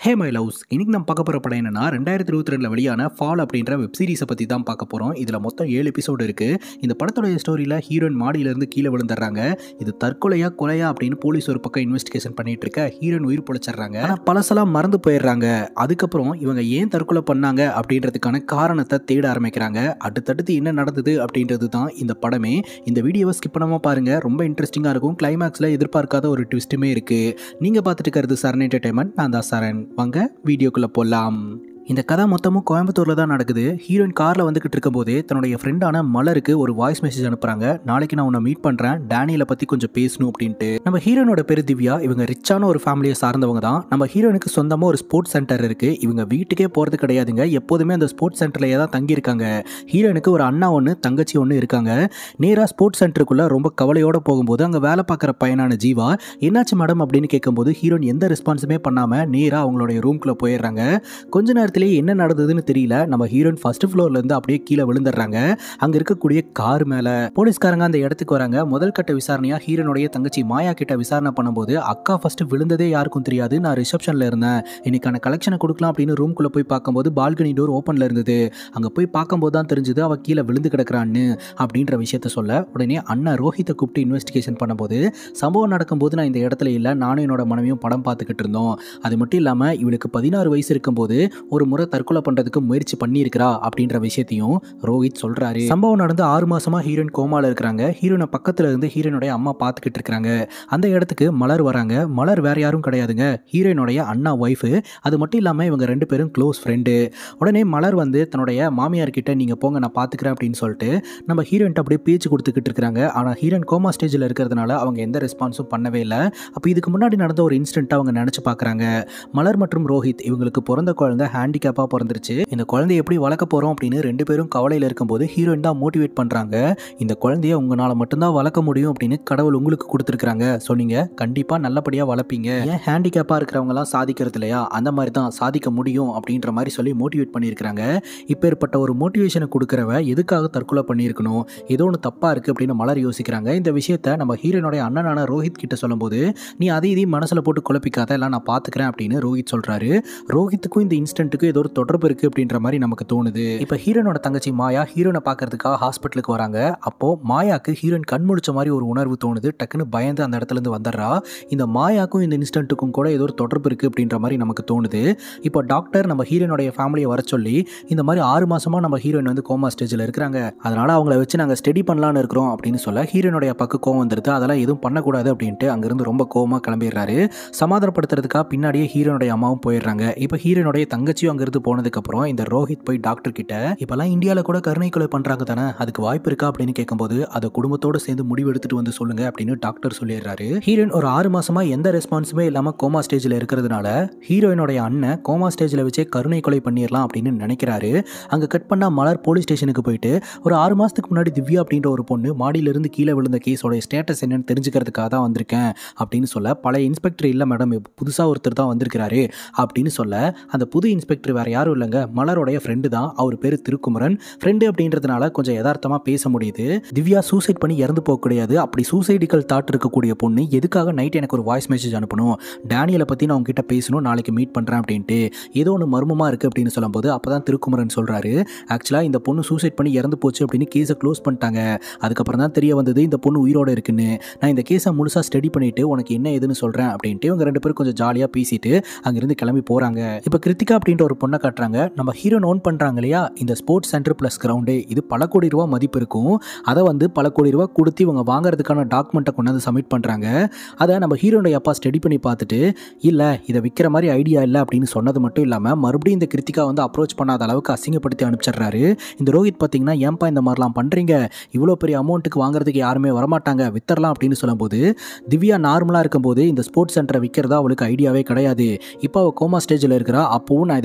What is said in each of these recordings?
hey my loves இன்னைக்கு நம்ம பார்க்க போகிற படம் என்னன்னா ரெண்டாயிரத்தி இருபத்தி ரெண்டில் வெளியான ஃபால் அப்படின்ற வெப் சீரிஸை பற்றி தான் பார்க்க போகிறோம் இதில் மொத்தம் ஏழு எபிசோடு இருக்குது இந்த படத்தோடைய ஸ்டோரியில் ஹீரோயின் மாடியிலேருந்து கீழே விழுந்துடுறாங்க இது தற்கொலையா கொலையா அப்படின்னு போலீஸ் ஒரு பக்கம் இன்வெஸ்டிகேஷன் பண்ணிட்டு இருக்க ஹீரோயின் உயிர் பொழைச்சிடுறாங்க ஆனால் பழசெல்லாம் மறந்து போயிடுறாங்க அதுக்கப்புறம் இவங்க ஏன் தற்கொலை பண்ணாங்க அப்படின்றதுக்கான காரணத்தை தேட ஆரம்பிக்கிறாங்க அடுத்தடுத்து என்ன நடந்தது அப்படின்றது தான் இந்த படமே இந்த வீடியோவை ஸ்கிப் பண்ணாமல் பாருங்கள் ரொம்ப இன்ட்ரெஸ்டிங்காக இருக்கும் கிளைமேக்ஸில் எதிர்பார்க்காத ஒரு ட்விஸ்ட்டுமே இருக்குது நீங்கள் பார்த்துட்டு இருக்கிறது சரண் என்டர்டைன்மெண்ட் நான் தான் சரண் வாங்க வீடியோக்குள்ளே போகலாம் இந்த கதை மொத்தமும் கோயம்புத்தூரில் தான் நடக்குது ஹீரோயின் காரில் வந்துகிட்டு இருக்கும்போதே தன்னுடைய ஃப்ரெண்டான மலருக்கு ஒரு வாய்ஸ் மெசேஜ் அனுப்புறாங்க நாளைக்கு நான் உன்னை மீட் பண்ணுறேன் டேனியலை பற்றி கொஞ்சம் பேசணும் அப்படின்ட்டு நம்ம ஹீரோனோட பேர் திவ்யா இவங்க ரிச்சான ஒரு ஃபேமிலியை சார்ந்தவங்க தான் நம்ம ஹீரோனுக்கு சொந்தமாக ஒரு ஸ்போர்ட்ஸ் சென்டர் இருக்குது இவங்க வீட்டுக்கே போகிறது கிடையாதுங்க எப்போதுமே அந்த ஸ்போர்ட்ஸ் சென்டர்லேயே தான் தங்கியிருக்காங்க ஹீரோனுக்கு ஒரு அண்ணா ஒன்று தங்கச்சி ஒன்று இருக்காங்க நேராக ஸ்போர்ட்ஸ் சென்டருக்குள்ளே ரொம்ப கவலையோடு போகும்போது அங்கே வேலை பார்க்குற பையனான ஜீவா என்னாச்சு மேடம் அப்படின்னு கேட்கும்போது ஹீரோயின் எந்த ரெஸ்பான்ஸுமே பண்ணாமல் நேராக அவங்களுடைய ரூம்குள்ளே போயிடுறாங்க கொஞ்ச நேரத்திலேயே என்ன நடந்ததுன்னு தெரியல நம்ம ஹீரோயின் ஃபர்ஸ்ட் ஃப்ளோர்லேருந்து அப்படியே கீழே விழுந்துடுறாங்க அங்கே இருக்கக்கூடிய கார் மேலே போலீஸ்காரங்க அந்த இடத்துக்கு வராங்க முதல் கட்ட விசாரணையாக ஹீரோனுடைய தங்கச்சி மாயா கிட்ட விசாரணை பண்ணும்போது அக்கா ஃபர்ஸ்ட் விழுந்ததே யாருக்கும் தெரியாது நான் ரிசப்ஷனில் இருந்தேன் இன்னைக்கான கலெக்ஷனை கொடுக்கலாம் அப்படின்னு ரூம்குள்ளே போய் பார்க்கும்போது பால்கனி டோர் ஓப்பனில் இருந்தது அங்கே போய் பார்க்கும்போது தான் தெரிஞ்சது அவள் கீழே விழுந்து கிடக்குறான்னு அப்படின்ற விஷயத்த சொல்ல உடனே அண்ணா ரோஹித்தை கூப்பிட்டு இன்வெஸ்டிகேஷன் பண்ணும்போது சம்பவம் நடக்கும்போது நான் இந்த இடத்துல இல்லை நானும் என்னோட மனைவியும் படம் பார்த்துக்கிட்டு இருந்தோம் அது மட்டும் இல்லாமல் இவளுக்கு பதினாறு வயசு இருக்கும்போது ஒரு முறை தற்கொலை பண்ணுறதுக்கு முயற்சி பண்ணியிருக்கிறா அப்படின்ற விஷயத்தையும் ரோஹித் சொல்கிறாரு சம்பவம் நடந்து ஆறு மாசமா ஹீரோயின் கோமால இருக்கிறாங்க ஹீரோனை பக்கத்தில் இருந்து ஹீரோனுடைய அம்மா பார்த்துக்கிட்டு இருக்கிறாங்க அந்த இடத்துக்கு மலர் வராங்க மலர் வேற யாரும் கிடையாதுங்க ஹீரோயினுடைய அண்ணா ஒய்ஃபு அது மட்டும் இல்லாமல் இவங்க ரெண்டு பேரும் க்ளோஸ் ஃப்ரெண்டு உடனே மலர் வந்து தன்னுடைய மாமியார் கிட்ட நீங்கள் போங்க நான் பார்த்துக்கிறேன் அப்படின்னு சொல்லிட்டு நம்ம ஹீரோயின்ட்ட அப்படியே பேச்சு கொடுத்துக்கிட்டு இருக்கிறாங்க ஆனால் ஹீரோயின் கோமா ஸ்டேஜில் இருக்கிறதுனால அவங்க எந்த ரெஸ்பான்ஸும் பண்ணவே இல்லை அப்போ இதுக்கு முன்னாடி நடந்த ஒரு இன்சிடென்ட்டை அவங்க நினச்சி பார்க்குறாங்க மலர் மற்றும் ரோஹித் இவங்களுக்கு பிறந்த குழந்தை ஹேண்டிகேப்பாக பிறந்துருச்சு இந்த குழந்தைய எப்படி வளர்க்க போகிறோம் அப்படின்னு ரெண்டு பேரும் கவலையில் இருக்கும்போது ஹீரோயின் தான் மோட்டிவேட் பண்ணுறாங்க இந்த குழந்தைய உங்களால் மட்டும்தான் வளர்க்க முடியும் அப்படின்னு கடவுள் உங்களுக்கு கொடுத்துருக்காங்க ஸோ நீங்கள் கண்டிப்பாக நல்லபடியாக வளர்ப்பீங்க ஏன் ஹேண்டிகேப்பாக இருக்கிறவங்கலாம் சாதிக்கிறது இல்லையா அந்த மாதிரி தான் சாதிக்க முடியும் அப்படின்ற மாதிரி சொல்லி மோட்டிவேட் பண்ணியிருக்கிறாங்க இப்பேற்பட்ட ஒரு மோட்டிவேஷனை கொடுக்குறவ எதுக்காக தற்கொலை பண்ணியிருக்கணும் ஏதோ ஒன்று தப்பாக இருக்குது அப்படின்னு மலர் யோசிக்கிறாங்க இந்த விஷயத்த நம்ம ஹீரோனுடைய அண்ணனான ரோஹித் கிட்ட சொல்லும்போது நீ அதை இதையும் மனசில் போட்டு குழப்பிக்காத எல்லாம் நான் பார்த்துக்கிறேன் அப்படின்னு ரோஹித் சொல்கிறாரு ரோஹித்துக்கும் இந்த இன்ஸ்டன்ட்டுக்கும் ஏதோ ஒரு தொடர்பு இருக்குது அப்படின்ற மாதிரி நமக்கு தோணுது இப்போ ஹீரோனோட தங்கச்சி மாயா ஹீரோனை பார்க்கறதுக்காக ஹாஸ்பிட்டலுக்கு வராங்க அப்போது மாயாக்கு ஹீரோயின் கண் முழிச்ச மாதிரி ஒரு உணர்வு தோணுது டக்குன்னு பயந்து அந்த இடத்துல இருந்து வந்துடுறா இந்த மாயாக்கும் இந்த இன்ஸ்டன்ட்டுக்கும் கூட ஏதோ ஒரு தொடர்பு இருக்குது அப்படின்ற மாதிரி நமக்கு தோணுது இப்போ டாக்டர் நம்ம ஹீரோனுடைய ஃபேமிலியை வர சொல்லி இந்த மாதிரி ஆறு மாசமா நம்ம ஹீரோயின் வந்து கோமா ஸ்டேஜில் இருக்கிறாங்க அதனால அவங்கள வச்சு நாங்கள் ஸ்டடி பண்ணலான்னு இருக்கிறோம் அப்படின்னு சொல்ல ஹீரோனுடைய அப்பாக்கு கோவம் வந்துருது அதெல்லாம் எதுவும் பண்ணக்கூடாது அப்படின்ட்டு அங்கிருந்து ரொம்ப கோவமாக கிளம்பிடுறாரு சமாதானப்படுத்துறதுக்காக பின்னாடியே ஹீரோனுடைய அம்மாவும் போயிடுறாங்க இப்போ ஹீரோனுடைய தங்கச்சியும் அங்கிருந்து போனதுக்கப்புறம் இந்த ரோஹித் போய் டாக்டர் கிட்ட இப்போல்லாம் இந்தியாவில் கூட கருணை கொலை பண்ணுறாங்க தானே அதுக்கு வாய்ப்பு இருக்கா அப்படின்னு கேட்கும்போது அதை குடும்பத்தோடு சேர்ந்து முடிவு எடுத்துட்டு வந்து சொல்லுங்க அப்படின்னு டாக்டர் சொல்லிடுறாரு ஹீரோயின் ஒரு ஆறு மாசமா எந்த ரெஸ்பான்ஸுமே இல்லாமல் கோமா ஸ்டேஜில் இருக்கிறதுனால ஹீரோயினுடைய அண்ணன் கோமா ஸ்டேஜில் வச்சே கருணை கொலை பண்ணிடலாம் அப்படின்னு நினைக்கிறாரு அங்கே கட் பண்ணா மலர் போலீஸ் ஸ்டேஷனுக்கு போயிட்டு ஒரு ஆறு மாதத்துக்கு முன்னாடி திவ்யா அப்படின்ற ஒரு பொண்ணு மாடியிலிருந்து கீழே விழுந்த கேஸோட ஸ்டேட்டஸ் என்னன்னு தெரிஞ்சுக்கிறதுக்காக தான் வந்திருக்கேன் அப்படின்னு சொல்ல பழைய இன்ஸ்பெக்டர் இல்லை மேடம் புதுசாக ஒருத்தர் தான் வந்திருக்கிறாரு அப்படின்னு சொல்ல அந்த புது இன்ஸ்பெக்டர் வேற யாரும் இல்லைங்க மலருடைய ஃப்ரெண்டு தான் அவர் பேர் திருக்குமரன் ஃப்ரெண்டு அப்படின்றதுனால கொஞ்சம் யதார்த்தமாக பேச முடியுது திவ்யா சூசைட் பண்ணி இறந்து போக கிடையாது அப்படி சூசைடிக்கல் தாட் இருக்கக்கூடிய பொண்ணு எதுக்காக நைட் எனக்கு ஒரு வாய்ஸ் மெசேஜ் அனுப்பணும் டேனியலை பற்றி நான் உங்ககிட்ட பேசணும் நாளைக்கு மீட் பண்ணுறேன் அப்படின்ட்டு ஏதோ ஒன்று மர்மமாக இருக்குது அப்படின்னு சொல்லும்போது அப்போ தான் திருக்குமரன் சொல்கிறாரு ஆக்சுவலாக இந்த பொண்ணு சூசைட் பண்ணி இறந்து போச்சு அப்படின்னு கேஸை க்ளோஸ் பண்ணிட்டாங்க அதுக்கப்புறம் தான் தெரிய வந்தது இந்த பொண்ணு உயிரோட இருக்குன்னு நான் இந்த கேஸை முழுசாக ஸ்டடி பண்ணிட்டு உனக்கு என்ன ஏதுன்னு சொல்கிறேன் அப்படின்ட்டு இவங்க ரெண்டு பேரும் கொஞ்சம் ஜாலியாக பேசிட்டு அங்கேருந்து கிளம்பி போகிறாங்க இப்போ கிருத்திகா அப்படின்ற ஒரு பொண்ணை காட்டுறாங்க நம்ம ஹீரோ ஓன் பண்ணுறாங்க இல்லையா இந்த ஸ்போர்ட்ஸ் சென்டர் ப்ளஸ் கிரவுண்டு இது பல கோடி ரூபா மதிப்பு இருக்கும் அதை வந்து பல கோடி ரூபா கொடுத்து இவங்க வாங்குறதுக்கான டாக்குமெண்ட்டை கொண்டாந்து சப்மிட் பண்ணுறாங்க அதை நம்ம ஹீரோடைய அப்பா ஸ்டடி பண்ணி பார்த்துட்டு இல்லை இதை விற்கிற மாதிரி ஐடியா இல்லை அப்படின்னு சொன்னது மட்டும் இல்லாமல் மறுபடியும் இந்த கிருத்திகா வந்து அப்ரோச் பண்ணாத அளவுக்கு அசிங்கப்படுத்தி அனுப்பிச்சிடுறாரு இந்த ரோஹித் பார்த்தீங்கன்னா ஏன்பா இந்த மாதிரிலாம் பண்ணுறீங்க இவ்வளோ பெரிய அமௌண்ட்டுக்கு வாங்குறதுக்கு யாருமே வரமாட்டாங்க வித்தரலாம் அப்படின்னு சொல்லும்போது திவ்யா நார்மலாக இருக்கும்போது இந்த ஸ்போர்ட்ஸ் சென்டரை விற்கிறதா அவளுக்கு ஐடியாவே கிடையாது இப்போ அவள் கோமா ஸ்டேஜில் இருக்கிறா அப்போவும் நான் இதை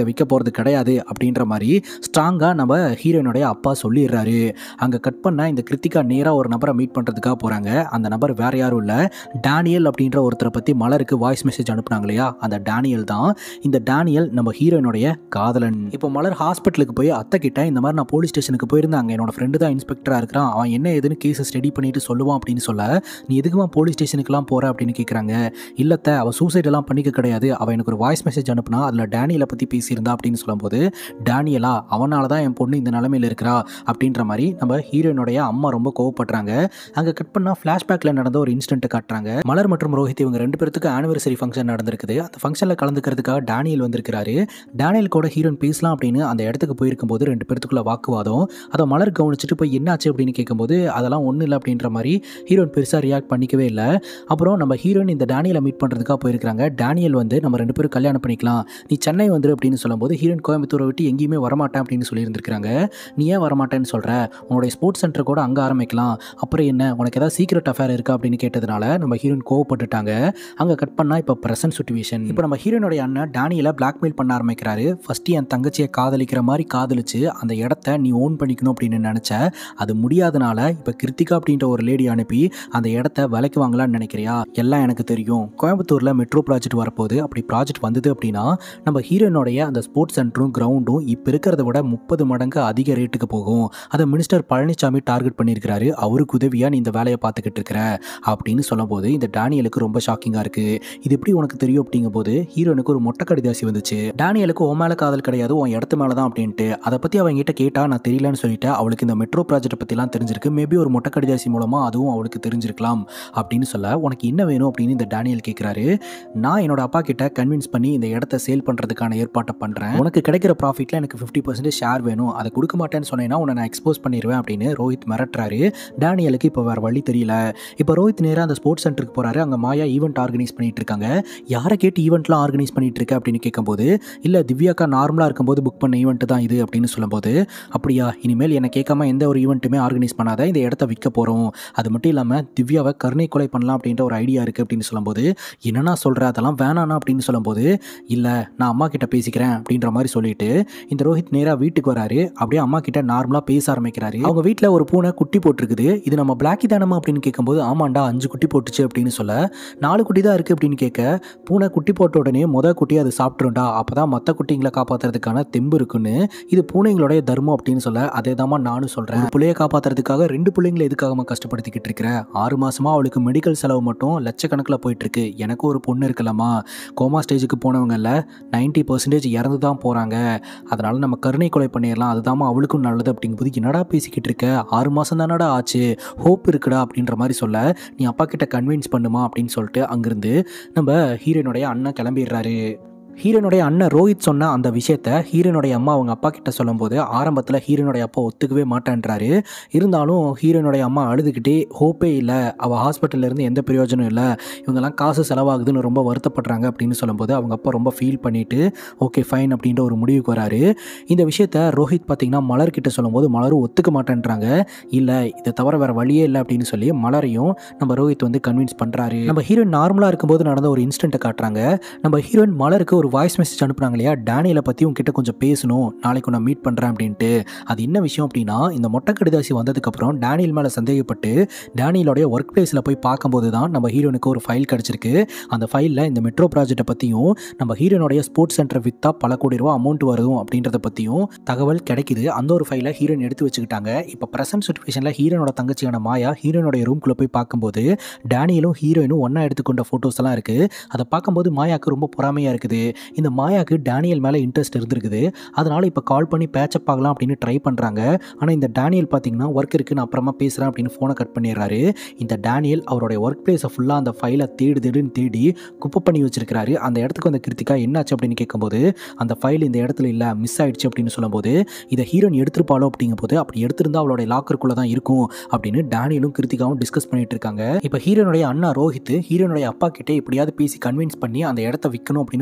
விற்க போகிறது கிடையாது அப்படின்ற மாதிரி ஸ்ட்ராங்காக நம்ம ஹீரோயினுடைய அப்பா சொல்லிடுறாரு அங்கே கட் பண்ணால் இந்த கிருத்திகா நேராக ஒரு நபரை மீட் பண்ணுறதுக்காக போகிறாங்க அந்த நபர் வேற யாரும் இல்லை டேனியல் அப்படின்ற ஒருத்தரை பற்றி மலருக்கு வாய்ஸ் மெசேஜ் அனுப்புனாங்க இல்லையா அந்த டேனியல் தான் இந்த டேனியல் நம்ம ஹீரோயினுடைய காதலன் இப்போ மலர் ஹாஸ்பிட்டலுக்கு போய் அத்தை கிட்ட இந்த மாதிரி நான் போலீஸ் ஸ்டேஷனுக்கு போயிருந்தாங்க என்னோட ஃப்ரெண்டு தான் இன்ஸ்பெக்டராக இருக்கிறான் அவன் என்ன ஏதுன்னு கேஸை ஸ்டடி பண்ணிட்டு சொல்லுவான் அப்படின்னு சொல்ல நீ எதுக்குமா போலீஸ் ஸ்டேஷனுக்குலாம் போகிற அப்படின்னு கேட்குறாங்க இல்லத்த அவள் சூசைட் எல்லாம் பண்ணிக்க கிடையாது அவள் எனக்கு ஒரு வாய்ஸ் மெசேஜ் அனுப்புனா அதில் டேனியலை பற்றி பேசியிருந்தா அப்படின்னு சொல்லும்போது டேனியலா அவனால தான் என் பொண்ணு இந்த நிலமையில் இருக்கிறா அப்படின்ற மாதிரி நம்ம ஹீரோயினுடைய அம்மா ரொம்ப கோவப்படுறாங்க அங்கே கட் பண்ணால் ஃப்ளாஷ்பேக்கில் நடந்த ஒரு இன்சிடென்ட்டை காட்டுறாங்க மலர் மற்றும் ரோஹித் இவங்க ரெண்டு பேருக்கு ஆனிவர்சரி ஃபங்க்ஷன் நடந்திருக்குது அந்த ஃபங்க்ஷனில் கலந்துக்கிறதுக்காக டேனியல் வந்திருக்கிறாரு டேனியல் கூட ஹீரோயின் பேசலாம் அப்படின்னு அந்த இடத்துக்கு போயிருக்கும்போது ரெண்டு பேர்த்துக்குள்ள வாக்குவாதம் அதை மலர் கவனிச்சுட்டு போய் என்னாச்சு அப்படின்னு கேட்கும்போது அதெல்லாம் ஒன்றும் இல்லை அப்படின்ற மாதிரி ஹீரோயின் பெருசாக ரியாக்ட் பண்ணிக்கவே இல்லை அப்புறம் நம்ம ஹீரோயின் இந்த டேனியலை மீட் பண்ணுறதுக்காக போயிருக்காங்க டேனியல் வந்து நம்ம ரெண்டு பேரும் கல்யாணம் பண்ணிக்கலாம் நீ சென்னை வந்துரு அப்படின்னு சொல்லும்போது ஹீரோயின் கோயம்புத்தூரை விட்டு எங்கேயுமே வரமாட்டேன் அப்படின்னு சொல்லியிருந்திருக்காங்க நீ ஏன் வரமாட்டேன்னு சொல்கிற உன்னுடைய ஸ்போர்ட்ஸ் சென்டர் கூட அங்கே ஆரம்பிக்கலாம் அப்புறம் என்ன உனக்கு ஏதாவது சீக்ரெட் அஃபேர் இருக்கா அப்படின்னு கேட்டதுனால நம்ம ஹீரோயின் கோவப்பட்டுட்டாங்க அங்கே கட் பண்ணால் இப்போ ப்ரெசன்ட் சுச்சுவேஷன் இப்போ நம்ம ஹீரோனுடைய அண்ணன் டேனியலை பிளாக்மெயில் பண்ண ஆரம்பிக்கிறாரு ஃபஸ்ட்டு என் தங்கச்சியை காதலிக்கிற மாதிரி காதலிச்சு அந்த இடத்த நீ ஓன் பண்ணிக்கணும் அப்படின்னு நினச்ச அது முடியாதனால இப்போ கிருத்திகா அப்படின்ற ஒரு லேடி அனுப்பி அந்த இடத்த விலைக்கு வாங்கலாம்னு நினைக்கிறியா எல்லாம் எனக்கு தெரியும் கோயம்புத்தூரில் மெட்ரோ ப்ராஜெக்ட் வரப்போகுது அப்படி ப்ராஜெக்ட் வந்தது அப்படின்னா நம்ம ஹீரோயினுடைய அந்த ஸ்போர்ட்ஸ் சென்டரும் கிரவுண்டும் இப்போ இருக்கிறத விட முப்பது மடங்கு அதிக ரேட்டுக்கு போகும் அதை மினிஸ்டர் பழனிசாமி டார்கெட் பண்ணியிருக்கிறாரு அவருக்கு உதவியாக நீ இந்த வேலையை பார்த்துக்கிட்டு இருக்கிற அப்படின்னு சொல்லும்போது இந்த டேனியலுக்கு ரொம்ப ஷாக்கிங்காக இருக்குது இது எப்படி உனக்கு தெரியும் அப்படிங்கும்போது ஹீரோனுக்கு ஒரு மொட்டை கடிதாசி வந்துச்சு டேனியலுக்கு உன் மேலே காதல் கிடையாது உன் இடத்து மேலே தான் அப்படின்ட்டு அதை பற்றி அவன் கிட்ட கேட்டா நான் தெரியலன்னு சொல்லிட்டு அவளுக்கு இந்த மெட்ரோ ப்ராஜெக்ட் பற்றிலாம் தெரிஞ்சிருக்கு மேபி ஒரு மொட்டை கடிதாசி மூலமாக அதுவும் அவளுக்கு தெரிஞ்சிருக்கலாம் அப்படின்னு சொல்ல உனக்கு என்ன வேணும் அப்படின்னு இந்த டேனியல் கேட்குறாரு நான் என்னோட அப்பா கிட்ட கன்வின்ஸ் பண்ணி இந்த இடத்த சேல் பண்ணுறதுக்கான ஏற்பாட்டை பண்ணுறேன் உனக்கு கிடைக்கிற ப்ராஃபிட்டில் எனக்கு ஃபிஃப்டி பர்சன்டேஜ் ஷேர் வேணும் அதை கொடுக்க மாட்டேன்னு சொன்னேன்னா உன்னை நான் எக்ஸ்போஸ் பண்ணிடுவேன் அப்படின்னு ரோஹித் மிரட்டுறாரு டேனியலுக்கு இப்போ வேறு வழி தெரியல இப்போ ரோஹித் நேராக அந்த ஸ்போர்ட்ஸ் சென்டருக்கு போகிறாரு அங்கே மாயா ஈவெண்ட் ஆர்கனைஸ் பண்ணிட்டு இருக்காங்க யாரை கேட்டு ஈவெண்ட்லாம் ஆர்கனைஸ் பண்ணிட்டு இருக்க அப்படின்னு கேட்கும்போது இல்லை திவ்யாக்கா நார்மலாக இருக்கும்போது புக் பண்ண ஈவெண்ட் தான் இது அப்படின்னு சொல்லும்போது அப்படியா இனிமேல் என்னை கேட்காம எந்த ஒரு ஈவெண்ட்டுமே ஆர்கனைஸ் பண்ணாத இந்த இடத்த விற்க போகிறோம் அது மட்டும் இல்லாமல் திவ்யாவை கருணை கொலை பண்ணலாம் அப்படின்ற ஒரு ஐடியா இருக்குது அப்படின்னு சொல்லும்போது என்னன்னா சொல்கிற அதெல்லாம் வேணாண்ணா அப்படின்னு சொல்லும்போது இல்லை நான் அம்மா கிட்ட பேசிக்கிறேன் அப்படின்ற மாதிரி சொல்லிட்டு இந்த ரோஹித் நேராக வீட்டுக்கு வராரு அப்படியே அம்மா கிட்ட நார்மலாக பேச ஆரம்பிக்கிறாரு அவங்க வீட்டில் ஒரு பூனை குட்டி போட்டிருக்குது இது நம்ம பிளாக்கி தானமா அப்படின்னு கேட்கும்போது ஆமாண்டா அஞ்சு குட்டி போட்டுச்சு அப்படின்னு சொல்ல நாலு குட்டி தான் இருக்குது அப்படின்னு கேட்க பூனை குட்டி போட்ட உடனே முத குட்டி அது சாப்பிட்ருண்டா அப்போ தான் மற்ற குட்டிங்களை காப்பாற்றுறதுக்கான தெம்பு இருக்குன்னு இது பூனைங்களுடைய தர்மம் அப்படின்னு சொல்ல அதே தாம்மா நானும் சொல்கிறேன் பிள்ளைய காப்பாற்றுறதுக்காக ரெண்டு பிள்ளைங்களை எதுக்காகமா கஷ்டப்படுத்திக்கிட்டு இருக்கிற ஆறு மாசமா அவளுக்கு மெடிக்கல் செலவு மட்டும் லட்சக்கணக்கில் போயிட்டு இருக்கு எனக்கு ஒரு பொண்ணு இருக்கலாமா கோமா ஸ்டேஜுக்கு போனவங்கல்ல நைன்டி பர்சன்டேஜ் இறந்து தான் போகிறாங்க அதனால நம்ம கருணை கொலை பண்ணிடலாம் அதுதாம்மா அவளுக்கும் நல்லது அப்படிங்கும்போது என்னடா பேசிக்கிட்டு இருக்க ஆறு மாதம் தானடா ஆச்சு ஹோப் இருக்குடா அப்படின்ற மாதிரி சொல்ல நீ அப்பா கிட்ட கன்வின்ஸ் பண்ணுமா அப்படின்னு சொல்லிட்டு அங்கிருந்து நம்ம ஹீரோயினுடைய அண்ணன் கிளம்பிடுறாரு ஹீரோனுடைய அண்ணன் ரோஹித் சொன்ன அந்த விஷயத்த ஹீரோனுடைய அம்மா அவங்க அப்பா கிட்ட சொல்லும்போது ஆரம்பத்தில் ஹீரோனுடைய அப்பா ஒத்துக்கவே மாட்டேன்றாரு இருந்தாலும் ஹீரோனுடைய அம்மா அழுதுகிட்டே ஹோப்பே இல்லை அவள் ஹாஸ்பிட்டல்ல இருந்து எந்த பிரயோஜனம் இல்லை இவங்கெல்லாம் காசு செலவாகுதுன்னு ரொம்ப வருத்தப்படுறாங்க அப்படின்னு சொல்லும்போது அவங்க அப்பா ரொம்ப ஃபீல் பண்ணிட்டு ஓகே ஃபைன் அப்படின்ற ஒரு முடிவுக்கு வராரு இந்த விஷயத்த ரோஹித் பார்த்தீங்கன்னா மலர் கிட்ட சொல்லும்போது மலரும் ஒத்துக்க மாட்டேன்றாங்க இல்லை இதை தவிர வேற வழியே இல்லை அப்படின்னு சொல்லி மலரையும் நம்ம ரோஹித் வந்து கன்வின்ஸ் பண்ணுறாரு நம்ம ஹீரோயின் நார்மலாக இருக்கும்போது நடந்த ஒரு இன்ஸ்டன்ட்டை காட்டுறாங்க நம்ம ஹீரோயின் மலருக்கு ஒரு வாய்ஸ் மெசேஜ் அனுப்புனாங்க இல்லையா டேனியலை பற்றி உங்ககிட்ட கொஞ்சம் பேசணும் நாளைக்கு நான் மீட் பண்ணுறேன் அப்படின்ட்டு அது என்ன விஷயம் அப்படின்னா இந்த மொட்டை கடிதாசி வந்ததுக்கப்புறம் டேனியல் மேலே சந்தேகப்பட்டு டேனியலோடைய ஒர்க் பிளேஸில் போய் பார்க்கும்போது தான் நம்ம ஹீரோனுக்கு ஒரு ஃபைல் கிடச்சிருக்கு அந்த ஃபைலில் இந்த மெட்ரோ ப்ராஜெக்ட்டை பற்றியும் நம்ம ஹீரோனுடைய ஸ்போர்ட்ஸ் சென்டர் விற்றா பல கோடி ரூபா அமௌண்ட் வரும் அப்படின்றத பற்றியும் தகவல் கிடைக்குது அந்த ஒரு ஃபைலை ஹீரோயின் எடுத்து வச்சுக்கிட்டாங்க இப்போ ப்ரெசன்ட் சுச்சுவேஷனில் ஹீரோனோட தங்கச்சியான மாயா ஹீரோனுடைய ரூம்குள்ளே போய் பார்க்கும்போது டேனியலும் ஹீரோயினும் ஒன்றா எடுத்துக்கொண்ட ஃபோட்டோஸ் எல்லாம் இருக்குது அதை பார்க்கும்போது மாயாவுக்கு ரொம்ப பொறாமையாக இருக்குது இந்த மாயாவுக்கு டேனியல் மேலே இன்ட்ரெஸ்ட் இருந்திருக்குது அதனால் இப்போ கால் பண்ணி பேச்சப் ஆகலாம் அப்படின்னு ட்ரை பண்ணுறாங்க ஆனால் இந்த டேனியல் பார்த்தீங்கன்னா ஒர்க் இருக்குது நான் அப்புறமா பேசுகிறேன் அப்படின்னு ஃபோனை கட் பண்ணிடுறாரு இந்த டேனியல் அவருடைய ஒர்க் பிளேஸை ஃபுல்லாக அந்த ஃபைலை தேடு தேடுன்னு தேடி குப்பை பண்ணி வச்சிருக்கிறாரு அந்த இடத்துக்கு வந்த கிருத்திகா என்னாச்சு அப்படின்னு கேட்கும்போது அந்த ஃபைல் இந்த இடத்துல இல்லை மிஸ் ஆயிடுச்சு அப்படின்னு சொல்லும்போது இதை ஹீரோயின் எடுத்திருப்பாளோ அப்படிங்கும்போது அப்படி எடுத்திருந்தா அவளுடைய லாக்கருக்குள்ளே தான் இருக்கும் அப்படின்னு டேனியலும் கிருத்திகாவும் டிஸ்கஸ் பண்ணிட்டு இருக்காங்க இப்போ ஹீரோனுடைய அண்ணா ரோஹித் ஹீரோனுடைய அப்பா கிட்டே எப்படியாவது பேசி கன்வின்ஸ் பண்ணி அந்த இடத்த விற்கணும் அப்படின்னு முயற்சி பண்ணிட்டு